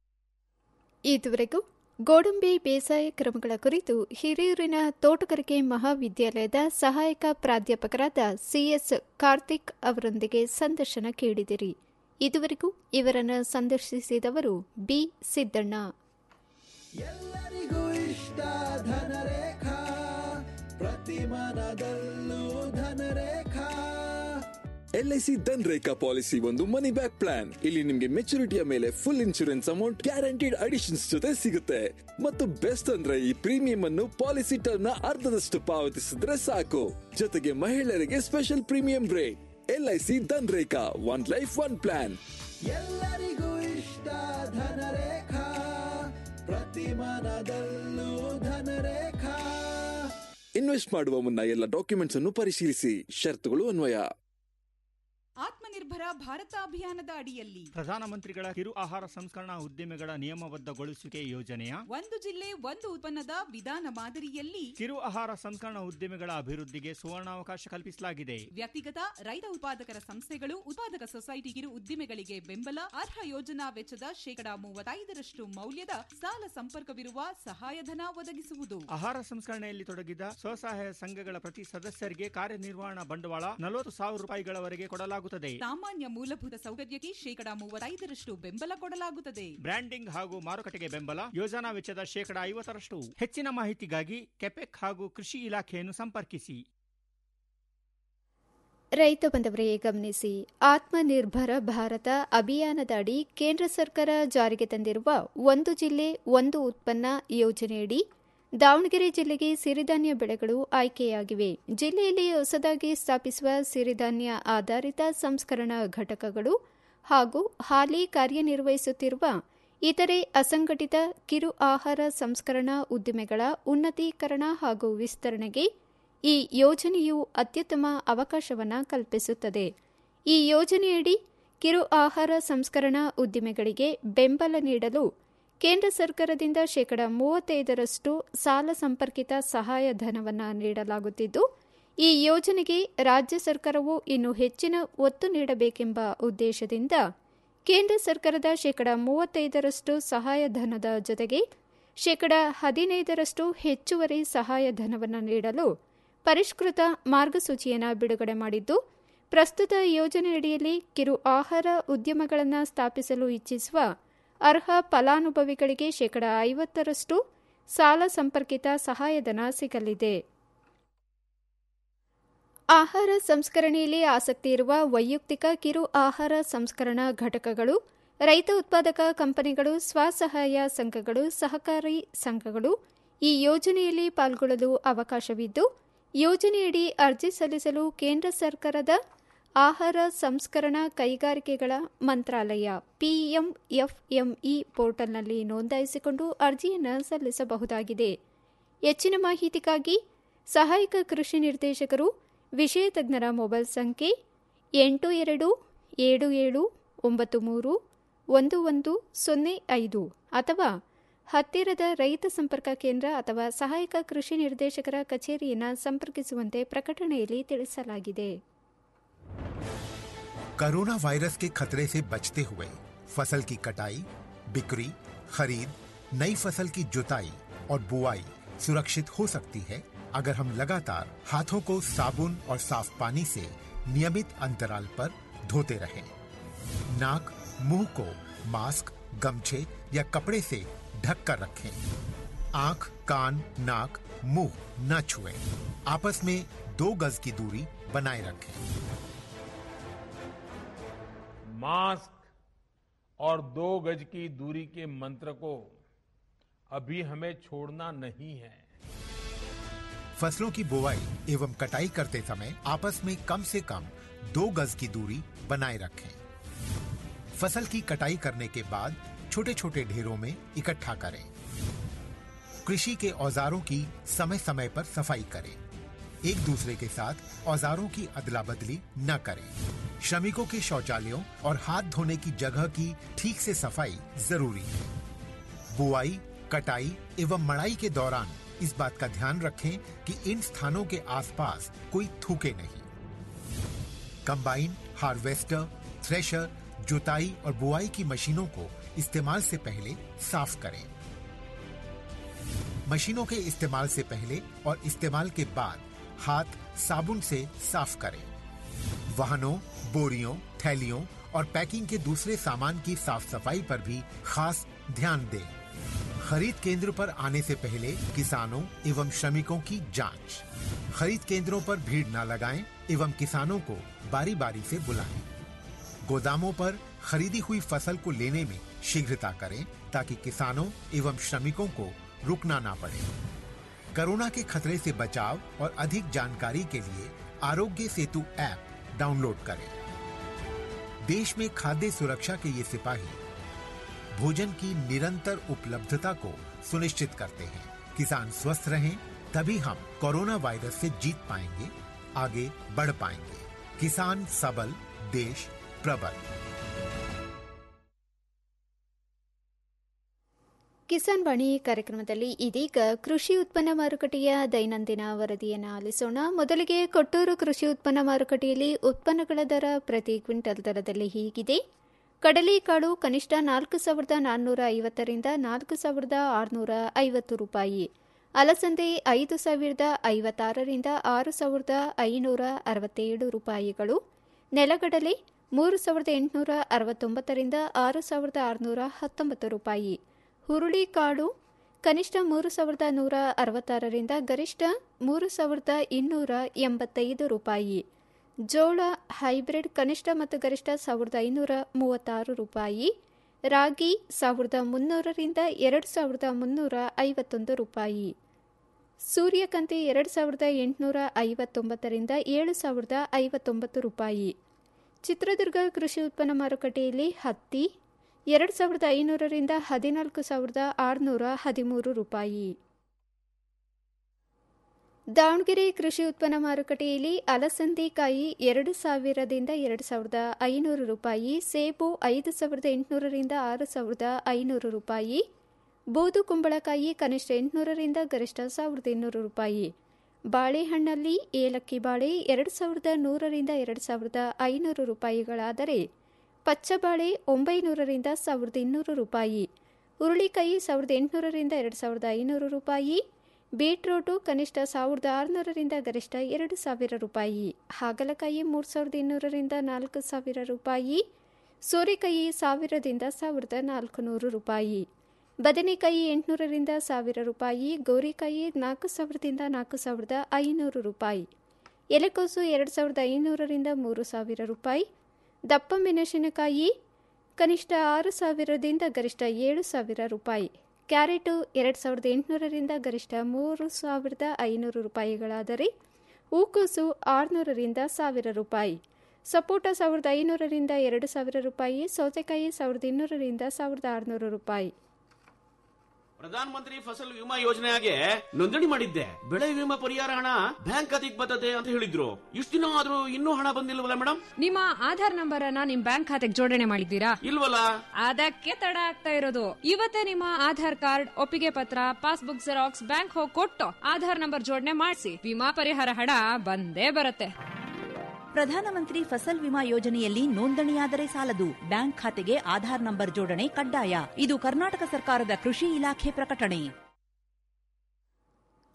ಇದುವರೆಗೂ ಗೋಡಂಬಿ ಬೇಸಾಯ ಕ್ರಮಗಳ ಕುರಿತು ಹಿರಿಯೂರಿನ ತೋಟಗಾರಿಕೆ ಮಹಾವಿದ್ಯಾಲಯದ ಸಹಾಯಕ ಪ್ರಾಧ್ಯಾಪಕರಾದ ಸಿಎಸ್ ಕಾರ್ತಿಕ್ ಅವರೊಂದಿಗೆ ಸಂದರ್ಶನ ಕೇಳಿದಿರಿ ಇದುವರೆಗೂ ಇವರನ್ನು ಸಂದರ್ಶಿಸಿದವರು ಬಿ ಸಿದ್ದಣ್ಣ ಎಲ್ಲರಿಗೂ ಇಷ್ಟ ಧನರೇಖಾ ಪ್ರತಿ ಮನದಲ್ಲೂ ಧನರೇಖಾ ಎಲ್ಐಸಿ ಧನ್ ರೇಖಾ ಪಾಲಿಸಿ ಒಂದು ಮನಿ ಬ್ಯಾಕ್ ಪ್ಲಾನ್ ಇಲ್ಲಿ ನಿಮ್ಗೆ ಮೆಚುರಿಟಿಯ ಮೇಲೆ full insurance amount guaranteed additions ಜೊತೆ ಸಿಗುತ್ತೆ ಮತ್ತು ಬೆಸ್ಟ್ ಅಂದ್ರೆ ಈ ಪ್ರೀಮಿಯಂ ಅನ್ನು ಪಾಲಿಸಿ ಟರ್ಮ್ ನ ಅರ್ಧದಷ್ಟು ಪಾವತಿಸಿದ್ರೆ ಸಾಕು ಜೊತೆಗೆ ಮಹಿಳೆಯರಿಗೆ special premium break LIC Dhan Rekha one life one plan ಎಲ್ಲರಿಗೂ ಇಷ್ಟ ಧನರೇಖಾ ಪ್ರತಿ ಮನದಲ್ಲೂ ಧನರೇಖಾ ಇನ್ವೆಸ್ಟ್ ಮಾಡುವ ಮುನ್ನ ಎಲ್ಲ ಡಾಕ್ಯುಮೆಂಟ್ಸ್ ಅನ್ನು ಪರಿಶೀಲಿಸಿ ಷರತ್ತುಗಳು ಅನ್ವಯ ಆತ್ಮನಿರ್ಭರ ಭಾರತ ಅಭಿಯಾನದ ಅಡಿಯಲ್ಲಿ ಪ್ರಧಾನಮಂತ್ರಿಗಳ ಕಿರು ಆಹಾರ ಸಂಸ್ಕರಣಾ ಉದ್ಯಮಿಗಳ ನಿಯಮಬದ್ಧಗೊಳಿಸುವಿಕೆ ಯೋಜನೆಯ ಒಂದು ಜಿಲ್ಲೆ ಒಂದು ಉತ್ಪನ್ನದ ವಿಧಾನ ಮಾದರಿಯಲ್ಲಿ ಕಿರು ಆಹಾರ ಸಂಸ್ಕರಣಾ ಉದ್ಯಮಿಗಳ ಅಭಿವೃದ್ಧಿಗೆ ಸುವರ್ಣಾವಕಾಶ ಕಲ್ಪಿಸಲಾಗಿದೆ ವ್ಯಕ್ತಿಗತ ರೈತ ಉತ್ಪಾದಕರ ಸಂಸ್ಥೆಗಳು ಉತ್ಪಾದಕ ಸೊಸೈಟಿ ಕಿರು ಉದ್ದಿಮೆಗಳಿಗೆ ಬೆಂಬಲ ಅರ್ಹ ಯೋಜನಾ ವೆಚ್ಚದ ಶೇಕಡಾ ಮೂವತ್ತೈದರಷ್ಟು ಮೌಲ್ಯದ ಸಾಲ ಸಂಪರ್ಕವಿರುವ ಸಹಾಯಧನ ಒದಗಿಸುವುದು ಆಹಾರ ಸಂಸ್ಕರಣೆಯಲ್ಲಿ ತೊಡಗಿದ ಸ್ವಸಹಾಯ ಸಂಘಗಳ ಪ್ರತಿ ಸದಸ್ಯರಿಗೆ ಕಾರ್ಯನಿರ್ವಹಣಾ ಬಂಡವಾಳ ನಲವತ್ತು ಸಾವಿರ ರೂಪಾಯಿಗಳವರೆಗೆ ಕೊಡಲಾಗುತ್ತದೆ ಸಾಮಾನ್ಯ ಮೂಲಭೂತ ಸೌಕರ್ಯಕ್ಕೆ ಶೇಕಡಾ ಮೂವತ್ತೈದರಷ್ಟು ಬೆಂಬಲ ಕೊಡಲಾಗುತ್ತದೆ ಬ್ರ್ಯಾಂಡಿಂಗ್ ಹಾಗೂ ಮಾರುಕಟ್ಟೆಗೆ ಬೆಂಬಲ ಯೋಜನಾ ವೆಚ್ಚದ ಶೇಕಡಾ ಐವತ್ತರಷ್ಟು ಹೆಚ್ಚಿನ ಮಾಹಿತಿಗಾಗಿ ಕೆಪೆಕ್ ಹಾಗೂ ಕೃಷಿ ಇಲಾಖೆಯನ್ನು ಸಂಪರ್ಕಿಸಿ ರೈತ ಬಂದವರೇ ಗಮನಿಸಿ ಆತ್ಮನಿರ್ಭರ ಭಾರತ ಅಭಿಯಾನದ ಅಡಿ ಕೇಂದ್ರ ಸರ್ಕಾರ ಜಾರಿಗೆ ತಂದಿರುವ ಒಂದು ಜಿಲ್ಲೆ ಒಂದು ಉತ್ಪನ್ನ ಯೋಜನೆಯಡಿ ದಾವಣಗೆರೆ ಜಿಲ್ಲೆಗೆ ಸಿರಿಧಾನ್ಯ ಬೆಳೆಗಳು ಆಯ್ಕೆಯಾಗಿವೆ ಜಿಲ್ಲೆಯಲ್ಲಿ ಹೊಸದಾಗಿ ಸ್ಥಾಪಿಸುವ ಸಿರಿಧಾನ್ಯ ಆಧಾರಿತ ಸಂಸ್ಕರಣಾ ಘಟಕಗಳು ಹಾಗೂ ಹಾಲಿ ಕಾರ್ಯನಿರ್ವಹಿಸುತ್ತಿರುವ ಇತರೆ ಅಸಂಘಟಿತ ಕಿರು ಆಹಾರ ಸಂಸ್ಕರಣಾ ಉದ್ದಿಮೆಗಳ ಉನ್ನತೀಕರಣ ಹಾಗೂ ವಿಸ್ತರಣೆಗೆ ಈ ಯೋಜನೆಯು ಅತ್ಯುತ್ತಮ ಅವಕಾಶವನ್ನು ಕಲ್ಪಿಸುತ್ತದೆ ಈ ಯೋಜನೆಯಡಿ ಕಿರು ಆಹಾರ ಸಂಸ್ಕರಣಾ ಉದ್ದಿಮೆಗಳಿಗೆ ಬೆಂಬಲ ನೀಡಲು ಕೇಂದ್ರ ಸರ್ಕಾರದಿಂದ ಶೇಕಡ ಮೂವತ್ತೈದರಷ್ಟು ಸಾಲ ಸಂಪರ್ಕಿತ ಸಹಾಯಧನವನ್ನು ನೀಡಲಾಗುತ್ತಿದ್ದು ಈ ಯೋಜನೆಗೆ ರಾಜ್ಯ ಸರ್ಕಾರವು ಇನ್ನು ಹೆಚ್ಚಿನ ಒತ್ತು ನೀಡಬೇಕೆಂಬ ಉದ್ದೇಶದಿಂದ ಕೇಂದ್ರ ಸರ್ಕಾರದ ಶೇಕಡ ಮೂವತ್ತೈದರಷ್ಟು ಸಹಾಯಧನದ ಜೊತೆಗೆ ಶೇಕಡ ಹದಿನೈದರಷ್ಟು ಹೆಚ್ಚುವರಿ ಸಹಾಯಧನವನ್ನು ನೀಡಲು ಪರಿಷ್ಕೃತ ಮಾರ್ಗಸೂಚಿಯನ್ನು ಬಿಡುಗಡೆ ಮಾಡಿದ್ದು ಪ್ರಸ್ತುತ ಯೋಜನೆಯಡಿಯಲ್ಲಿ ಕಿರು ಆಹಾರ ಉದ್ಯಮಗಳನ್ನು ಸ್ಥಾಪಿಸಲು ಇಚ್ಛಿಸುವ ಅರ್ಹ ಫಲಾನುಭವಿಗಳಿಗೆ ಶೇಕಡ ಐವತ್ತರಷ್ಟು ಸಾಲ ಸಂಪರ್ಕಿತ ಸಹಾಯಧನ ಸಿಗಲಿದೆ ಆಹಾರ ಸಂಸ್ಕರಣೆಯಲ್ಲಿ ಆಸಕ್ತಿ ಇರುವ ವೈಯಕ್ತಿಕ ಕಿರು ಆಹಾರ ಸಂಸ್ಕರಣಾ ಘಟಕಗಳು ರೈತ ಉತ್ಪಾದಕ ಕಂಪನಿಗಳು ಸ್ವಸಹಾಯ ಸಂಘಗಳು ಸಹಕಾರಿ ಸಂಘಗಳು ಈ ಯೋಜನೆಯಲ್ಲಿ ಪಾಲ್ಗೊಳ್ಳಲು ಅವಕಾಶವಿದ್ದು ಯೋಜನೆಯಡಿ ಅರ್ಜಿ ಸಲ್ಲಿಸಲು ಕೇಂದ್ರ ಸರ್ಕಾರದ ಆಹಾರ ಸಂಸ್ಕರಣಾ ಕೈಗಾರಿಕೆಗಳ ಮಂತ್ರಾಲಯ ಪಿಎಂಎಫ್ಎಂಇ ಪೋರ್ಟಲ್ನಲ್ಲಿ ನೋಂದಾಯಿಸಿಕೊಂಡು ಅರ್ಜಿಯನ್ನು ಸಲ್ಲಿಸಬಹುದಾಗಿದೆ ಹೆಚ್ಚಿನ ಮಾಹಿತಿಗಾಗಿ ಸಹಾಯಕ ಕೃಷಿ ನಿರ್ದೇಶಕರು ವಿಷಯ ತಜ್ಞರ ಮೊಬೈಲ್ ಸಂಖ್ಯೆ ಎಂಟು ಎರಡು ಏಳು ಏಳು ಒಂಬತ್ತು ಮೂರು ಒಂದು ಒಂದು ಸೊನ್ನೆ ಐದು ಅಥವಾ ಹತ್ತಿರದ ರೈತ ಸಂಪರ್ಕ ಕೇಂದ್ರ ಅಥವಾ ಸಹಾಯಕ ಕೃಷಿ ನಿರ್ದೇಶಕರ ಕಚೇರಿಯನ್ನು ಸಂಪರ್ಕಿಸುವಂತೆ ಪ್ರಕಟಣೆಯಲ್ಲಿ ತಿಳಿಸಲಾಗಿದೆ कोरोना वायरस के खतरे से बचते हुए फसल की कटाई बिक्री खरीद नई फसल की जुताई और बुआई सुरक्षित हो सकती है अगर हम लगातार हाथों को साबुन और साफ पानी से नियमित अंतराल पर धोते रहें। नाक मुंह को मास्क गमछे या कपड़े से ढक कर रखें आंख कान नाक मुंह न छुएं आपस में दो गज की दूरी बनाए रखें मास्क और दो गज की दूरी के मंत्र को अभी हमें छोड़ना नहीं है फसलों की बुवाई एवं कटाई करते समय आपस में कम से कम दो गज की दूरी बनाए रखें फसल की कटाई करने के बाद छोटे छोटे ढेरों में इकट्ठा करें कृषि के औजारों की समय समय पर सफाई करें एक दूसरे के साथ औजारों की अदला बदली न करें श्रमिकों के शौचालयों और हाथ धोने की जगह की ठीक से सफाई जरूरी है बुआई कटाई एवं मड़ाई के दौरान इस बात का ध्यान रखें कि इन स्थानों के आसपास कोई थूके नहीं कंबाइन हार्वेस्टर थ्रेशर जुताई और बुआई की मशीनों को इस्तेमाल से पहले साफ करें मशीनों के इस्तेमाल से पहले और इस्तेमाल के बाद हाथ साबुन से साफ करें वाहनों बोरियों थैलियों और पैकिंग के दूसरे सामान की साफ सफाई पर भी खास ध्यान दें खरीद केंद्र पर आने से पहले किसानों एवं श्रमिकों की जांच खरीद केंद्रों पर भीड़ न लगाएं एवं किसानों को बारी बारी से बुलाएं गोदामों पर खरीदी हुई फसल को लेने में शीघ्रता करें ताकि किसानों एवं श्रमिकों को रुकना ना पड़े कोरोना के खतरे से बचाव और अधिक जानकारी के लिए आरोग्य सेतु ऐप डाउनलोड करें देश में खाद्य सुरक्षा के ये सिपाही भोजन की निरंतर उपलब्धता को सुनिश्चित करते हैं किसान स्वस्थ रहें तभी हम कोरोना वायरस से जीत पाएंगे आगे बढ़ पाएंगे किसान सबल देश प्रबल ಕಿಸಾನ್ ವಾಣಿ ಕಾರ್ಯಕ್ರಮದಲ್ಲಿ ಇದೀಗ ಕೃಷಿ ಉತ್ಪನ್ನ ಮಾರುಕಟ್ಟೆಯ ದೈನಂದಿನ ವರದಿಯನ್ನು ಆಲಿಸೋಣ ಮೊದಲಿಗೆ ಕೊಟ್ಟೂರು ಕೃಷಿ ಉತ್ಪನ್ನ ಮಾರುಕಟ್ಟೆಯಲ್ಲಿ ಉತ್ಪನ್ನಗಳ ದರ ಪ್ರತಿ ಕ್ವಿಂಟಲ್ ದರದಲ್ಲಿ ಹೀಗಿದೆ ಕಡಲೆಕಾಳು ಕನಿಷ್ಠ ನಾಲ್ಕು ಸಾವಿರದ ನಾನ್ನೂರ ಐವತ್ತರಿಂದ ನಾಲ್ಕು ಸಾವಿರದ ಆರುನೂರ ಐವತ್ತು ರೂಪಾಯಿ ಅಲಸಂದೆ ಐದು ಸಾವಿರದ ಐವತ್ತಾರರಿಂದ ಆರು ಸಾವಿರದ ಐನೂರ ಅರವತ್ತೇಳು ರೂಪಾಯಿಗಳು ನೆಲಗಡಲೆ ಮೂರು ಸಾವಿರದ ಎಂಟುನೂರ ಅರವತ್ತೊಂಬತ್ತರಿಂದ ಆರು ಸಾವಿರದ ಆರುನೂರ ಹತ್ತೊಂಬತ್ತು ರೂಪಾಯಿ ಹುರುಳಿಕಾಳು ಕನಿಷ್ಠ ಮೂರು ಸಾವಿರದ ನೂರ ಅರವತ್ತಾರರಿಂದ ಗರಿಷ್ಠ ಮೂರು ಸಾವಿರದ ಇನ್ನೂರ ಎಂಬತ್ತೈದು ರೂಪಾಯಿ ಜೋಳ ಹೈಬ್ರಿಡ್ ಕನಿಷ್ಠ ಮತ್ತು ಗರಿಷ್ಠ ಸಾವಿರದ ಐನೂರ ಮೂವತ್ತಾರು ರೂಪಾಯಿ ರಾಗಿ ಸಾವಿರದ ಮುನ್ನೂರರಿಂದ ಎರಡು ಸಾವಿರದ ಮುನ್ನೂರ ಐವತ್ತೊಂದು ರೂಪಾಯಿ ಸೂರ್ಯಕಾಂತಿ ಎರಡು ಸಾವಿರದ ಎಂಟುನೂರ ಐವತ್ತೊಂಬತ್ತರಿಂದ ಏಳು ಸಾವಿರದ ಐವತ್ತೊಂಬತ್ತು ರೂಪಾಯಿ ಚಿತ್ರದುರ್ಗ ಕೃಷಿ ಉತ್ಪನ್ನ ಮಾರುಕಟ್ಟೆಯಲ್ಲಿ ಹತ್ತಿ ಎರಡು ಸಾವಿರದ ಐನೂರರಿಂದ ಹದಿನಾಲ್ಕು ಸಾವಿರದ ಆರುನೂರ ಹದಿಮೂರು ರೂಪಾಯಿ ದಾವಣಗೆರೆ ಕೃಷಿ ಉತ್ಪನ್ನ ಮಾರುಕಟ್ಟೆಯಲ್ಲಿ ಅಲಸಂದಿಕಾಯಿ ಎರಡು ಸಾವಿರದಿಂದ ಎರಡು ಸಾವಿರದ ಐನೂರು ರೂಪಾಯಿ ಸೇಬು ಐದು ಸಾವಿರದ ಎಂಟುನೂರರಿಂದ ಆರು ಸಾವಿರದ ಐನೂರು ರೂಪಾಯಿ ಬೂದು ಕುಂಬಳಕಾಯಿ ಕನಿಷ್ಠ ಎಂಟುನೂರರಿಂದ ಗರಿಷ್ಠ ಸಾವಿರದ ಇನ್ನೂರು ರೂಪಾಯಿ ಬಾಳೆಹಣ್ಣಲ್ಲಿ ಏಲಕ್ಕಿ ಬಾಳೆ ಎರಡು ಸಾವಿರದ ನೂರರಿಂದ ಎರಡು ಸಾವಿರದ ಐನೂರು ರೂಪಾಯಿಗಳಾದರೆ ಪಚ್ಚಬಾಳೆ ಒಂಬೈನೂರರಿಂದ ಸಾವಿರದ ಇನ್ನೂರು ರೂಪಾಯಿ ಹುರುಳಿಕಾಯಿ ಸಾವಿರದ ಎಂಟುನೂರರಿಂದ ಎರಡು ಸಾವಿರದ ಐನೂರು ರೂಪಾಯಿ ಬೀಟ್ರೋಟು ಕನಿಷ್ಠ ಸಾವಿರದ ಆರುನೂರರಿಂದ ಗರಿಷ್ಠ ಎರಡು ಸಾವಿರ ರೂಪಾಯಿ ಹಾಗಲಕಾಯಿ ಮೂರು ಸಾವಿರದ ಇನ್ನೂರರಿಂದ ನಾಲ್ಕು ಸಾವಿರ ರೂಪಾಯಿ ಸೋರೆಕಾಯಿ ಸಾವಿರದಿಂದ ಸಾವಿರದ ನಾಲ್ಕು ನೂರು ರೂಪಾಯಿ ಬದನೆಕಾಯಿ ಎಂಟುನೂರರಿಂದ ಸಾವಿರ ರೂಪಾಯಿ ಗೋರಿಕಾಯಿ ನಾಲ್ಕು ಸಾವಿರದಿಂದ ನಾಲ್ಕು ಸಾವಿರದ ಐನೂರು ರೂಪಾಯಿ ಎಲೆಕೋಸು ಎರಡು ಸಾವಿರದ ಐನೂರರಿಂದ ಮೂರು ಸಾವಿರ ರೂಪಾಯಿ ದಪ್ಪ ಮೆಣಸಿನಕಾಯಿ ಕನಿಷ್ಠ ಆರು ಸಾವಿರದಿಂದ ಗರಿಷ್ಠ ಏಳು ಸಾವಿರ ರೂಪಾಯಿ ಕ್ಯಾರೆಟು ಎರಡು ಸಾವಿರದ ಎಂಟುನೂರರಿಂದ ಗರಿಷ್ಠ ಮೂರು ಸಾವಿರದ ಐನೂರು ರೂಪಾಯಿಗಳಾದರೆ ಹೂಕೋಸು ಆರುನೂರರಿಂದ ಸಾವಿರ ರೂಪಾಯಿ ಸಪೋಟ ಸಾವಿರದ ಐನೂರರಿಂದ ಎರಡು ಸಾವಿರ ರೂಪಾಯಿ ಸೌತೆಕಾಯಿ ಸಾವಿರದ ಇನ್ನೂರರಿಂದ ಸಾವಿರದ ಆರುನೂರು ರೂಪಾಯಿ ಪ್ರಧಾನ ಮಂತ್ರಿ ಫಸಲ್ ವಿಮಾ ಯೋಜನೆಗೆ ನೋಂದಣಿ ಮಾಡಿದ್ದೆ ಬೆಳೆ ವಿಮಾ ಪರಿಹಾರ ಹಣ ಬ್ಯಾಂಕ್ ಖಾತೆಗೆ ಬರ್ತದೆ ಅಂತ ಹೇಳಿದ್ರು ಇಷ್ಟು ದಿನ ಆದ್ರೂ ಇನ್ನೂ ಹಣ ಬಂದಿಲ್ವಲ್ಲ ಮೇಡಮ್ ನಿಮ್ಮ ಆಧಾರ್ ನಂಬರ್ ಅನ್ನ ನಿಮ್ ಬ್ಯಾಂಕ್ ಖಾತೆಗೆ ಜೋಡಣೆ ಮಾಡಿದ್ದೀರಾ ಇಲ್ವಲ್ಲ ಅದಕ್ಕೆ ತಡ ಆಗ್ತಾ ಇರೋದು ಇವತ್ತೇ ನಿಮ್ಮ ಆಧಾರ್ ಕಾರ್ಡ್ ಒಪ್ಪಿಗೆ ಪತ್ರ ಪಾಸ್ಬುಕ್ ಜೆರಾಕ್ಸ್ ಬ್ಯಾಂಕ್ ಹೋಗಿ ಕೊಟ್ಟು ಆಧಾರ್ ನಂಬರ್ ಜೋಡಣೆ ಮಾಡಿಸಿ ವಿಮಾ ಪರಿಹಾರ ಹಣ ಬಂದೇ ಬರುತ್ತೆ ಪ್ರಧಾನಮಂತ್ರಿ ಫಸಲ್ ವಿಮಾ ಯೋಜನೆಯಲ್ಲಿ ನೋಂದಣಿಯಾದರೆ ಸಾಲದು ಬ್ಯಾಂಕ್ ಖಾತೆಗೆ ಆಧಾರ್ ನಂಬರ್ ಜೋಡಣೆ ಕಡ್ಡಾಯ ಇದು ಕರ್ನಾಟಕ ಸರ್ಕಾರದ ಕೃಷಿ ಇಲಾಖೆ ಪ್ರಕಟಣೆ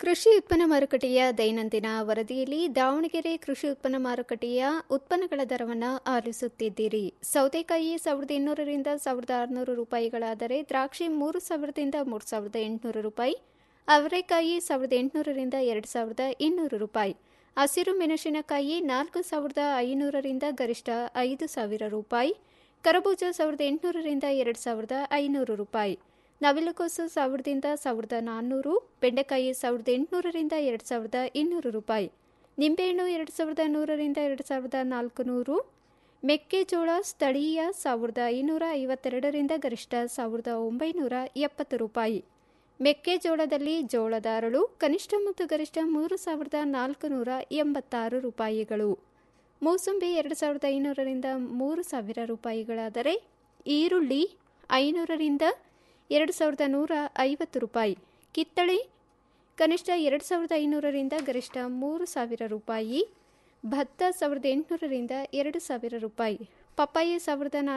ಕೃಷಿ ಉತ್ಪನ್ನ ಮಾರುಕಟ್ಟೆಯ ದೈನಂದಿನ ವರದಿಯಲ್ಲಿ ದಾವಣಗೆರೆ ಕೃಷಿ ಉತ್ಪನ್ನ ಮಾರುಕಟ್ಟೆಯ ಉತ್ಪನ್ನಗಳ ದರವನ್ನು ಆಲಿಸುತ್ತಿದ್ದೀರಿ ಸೌತೆಕಾಯಿ ಸಾವಿರದ ಇನ್ನೂರರಿಂದ ಸಾವಿರದ ಆರುನೂರು ರೂಪಾಯಿಗಳಾದರೆ ದ್ರಾಕ್ಷಿ ಮೂರು ಸಾವಿರದಿಂದ ಮೂರು ಸಾವಿರದ ಎಂಟುನೂರು ರೂಪಾಯಿ ಅವರೆಕಾಯಿ ಸಾವಿರದ ಎಂಟುನೂರರಿಂದ ಎರಡು ಸಾವಿರದ ಇನ್ನೂರು ರೂಪಾಯಿ ಹಸಿರು ಮೆಣಸಿನಕಾಯಿ ನಾಲ್ಕು ಸಾವಿರದ ಐನೂರರಿಂದ ಗರಿಷ್ಠ ಐದು ಸಾವಿರ ರೂಪಾಯಿ ಕರಬೂಜ ಸಾವಿರದ ಎಂಟುನೂರರಿಂದ ಎರಡು ಸಾವಿರದ ಐನೂರು ರೂಪಾಯಿ ನವಿಲುಕೋಸು ಸಾವಿರದಿಂದ ಸಾವಿರದ ನಾನ್ನೂರು ಬೆಂಡೆಕಾಯಿ ಸಾವಿರದ ಎಂಟುನೂರರಿಂದ ಎರಡು ಸಾವಿರದ ಇನ್ನೂರು ರೂಪಾಯಿ ನಿಂಬೆಹಣ್ಣು ಎರಡು ಸಾವಿರದ ನೂರರಿಂದ ಎರಡು ಸಾವಿರದ ನಾಲ್ಕು ನೂರು ಮೆಕ್ಕೆಜೋಳ ಸ್ಥಳೀಯ ಸಾವಿರದ ಐನೂರ ಐವತ್ತೆರಡರಿಂದ ಗರಿಷ್ಠ ಸಾವಿರದ ಒಂಬೈನೂರ ಎಪ್ಪತ್ತು ರೂಪಾಯಿ ಮೆಕ್ಕೆಜೋಳದಲ್ಲಿ ಜೋಳದ ಅರಳು ಕನಿಷ್ಠ ಮತ್ತು ಗರಿಷ್ಠ ಮೂರು ಸಾವಿರದ ನಾಲ್ಕು ನೂರ ಎಂಬತ್ತಾರು ರೂಪಾಯಿಗಳು ಮೂಸಂಬಿ ಎರಡು ಸಾವಿರದ ಐನೂರರಿಂದ ಮೂರು ಸಾವಿರ ರೂಪಾಯಿಗಳಾದರೆ ಈರುಳ್ಳಿ ಐನೂರರಿಂದ ಎರಡು ಸಾವಿರದ ನೂರ ಐವತ್ತು ರೂಪಾಯಿ ಕಿತ್ತಳೆ ಕನಿಷ್ಠ ಎರಡು ಸಾವಿರದ ಐನೂರರಿಂದ ಗರಿಷ್ಠ ಮೂರು ಸಾವಿರ ರೂಪಾಯಿ ಭತ್ತ ಸಾವಿರದ ಎಂಟುನೂರರಿಂದ ಎರಡು ಸಾವಿರ ರೂಪಾಯಿ ಪಪ್ಪಾಯಿ ಸಾವಿರದ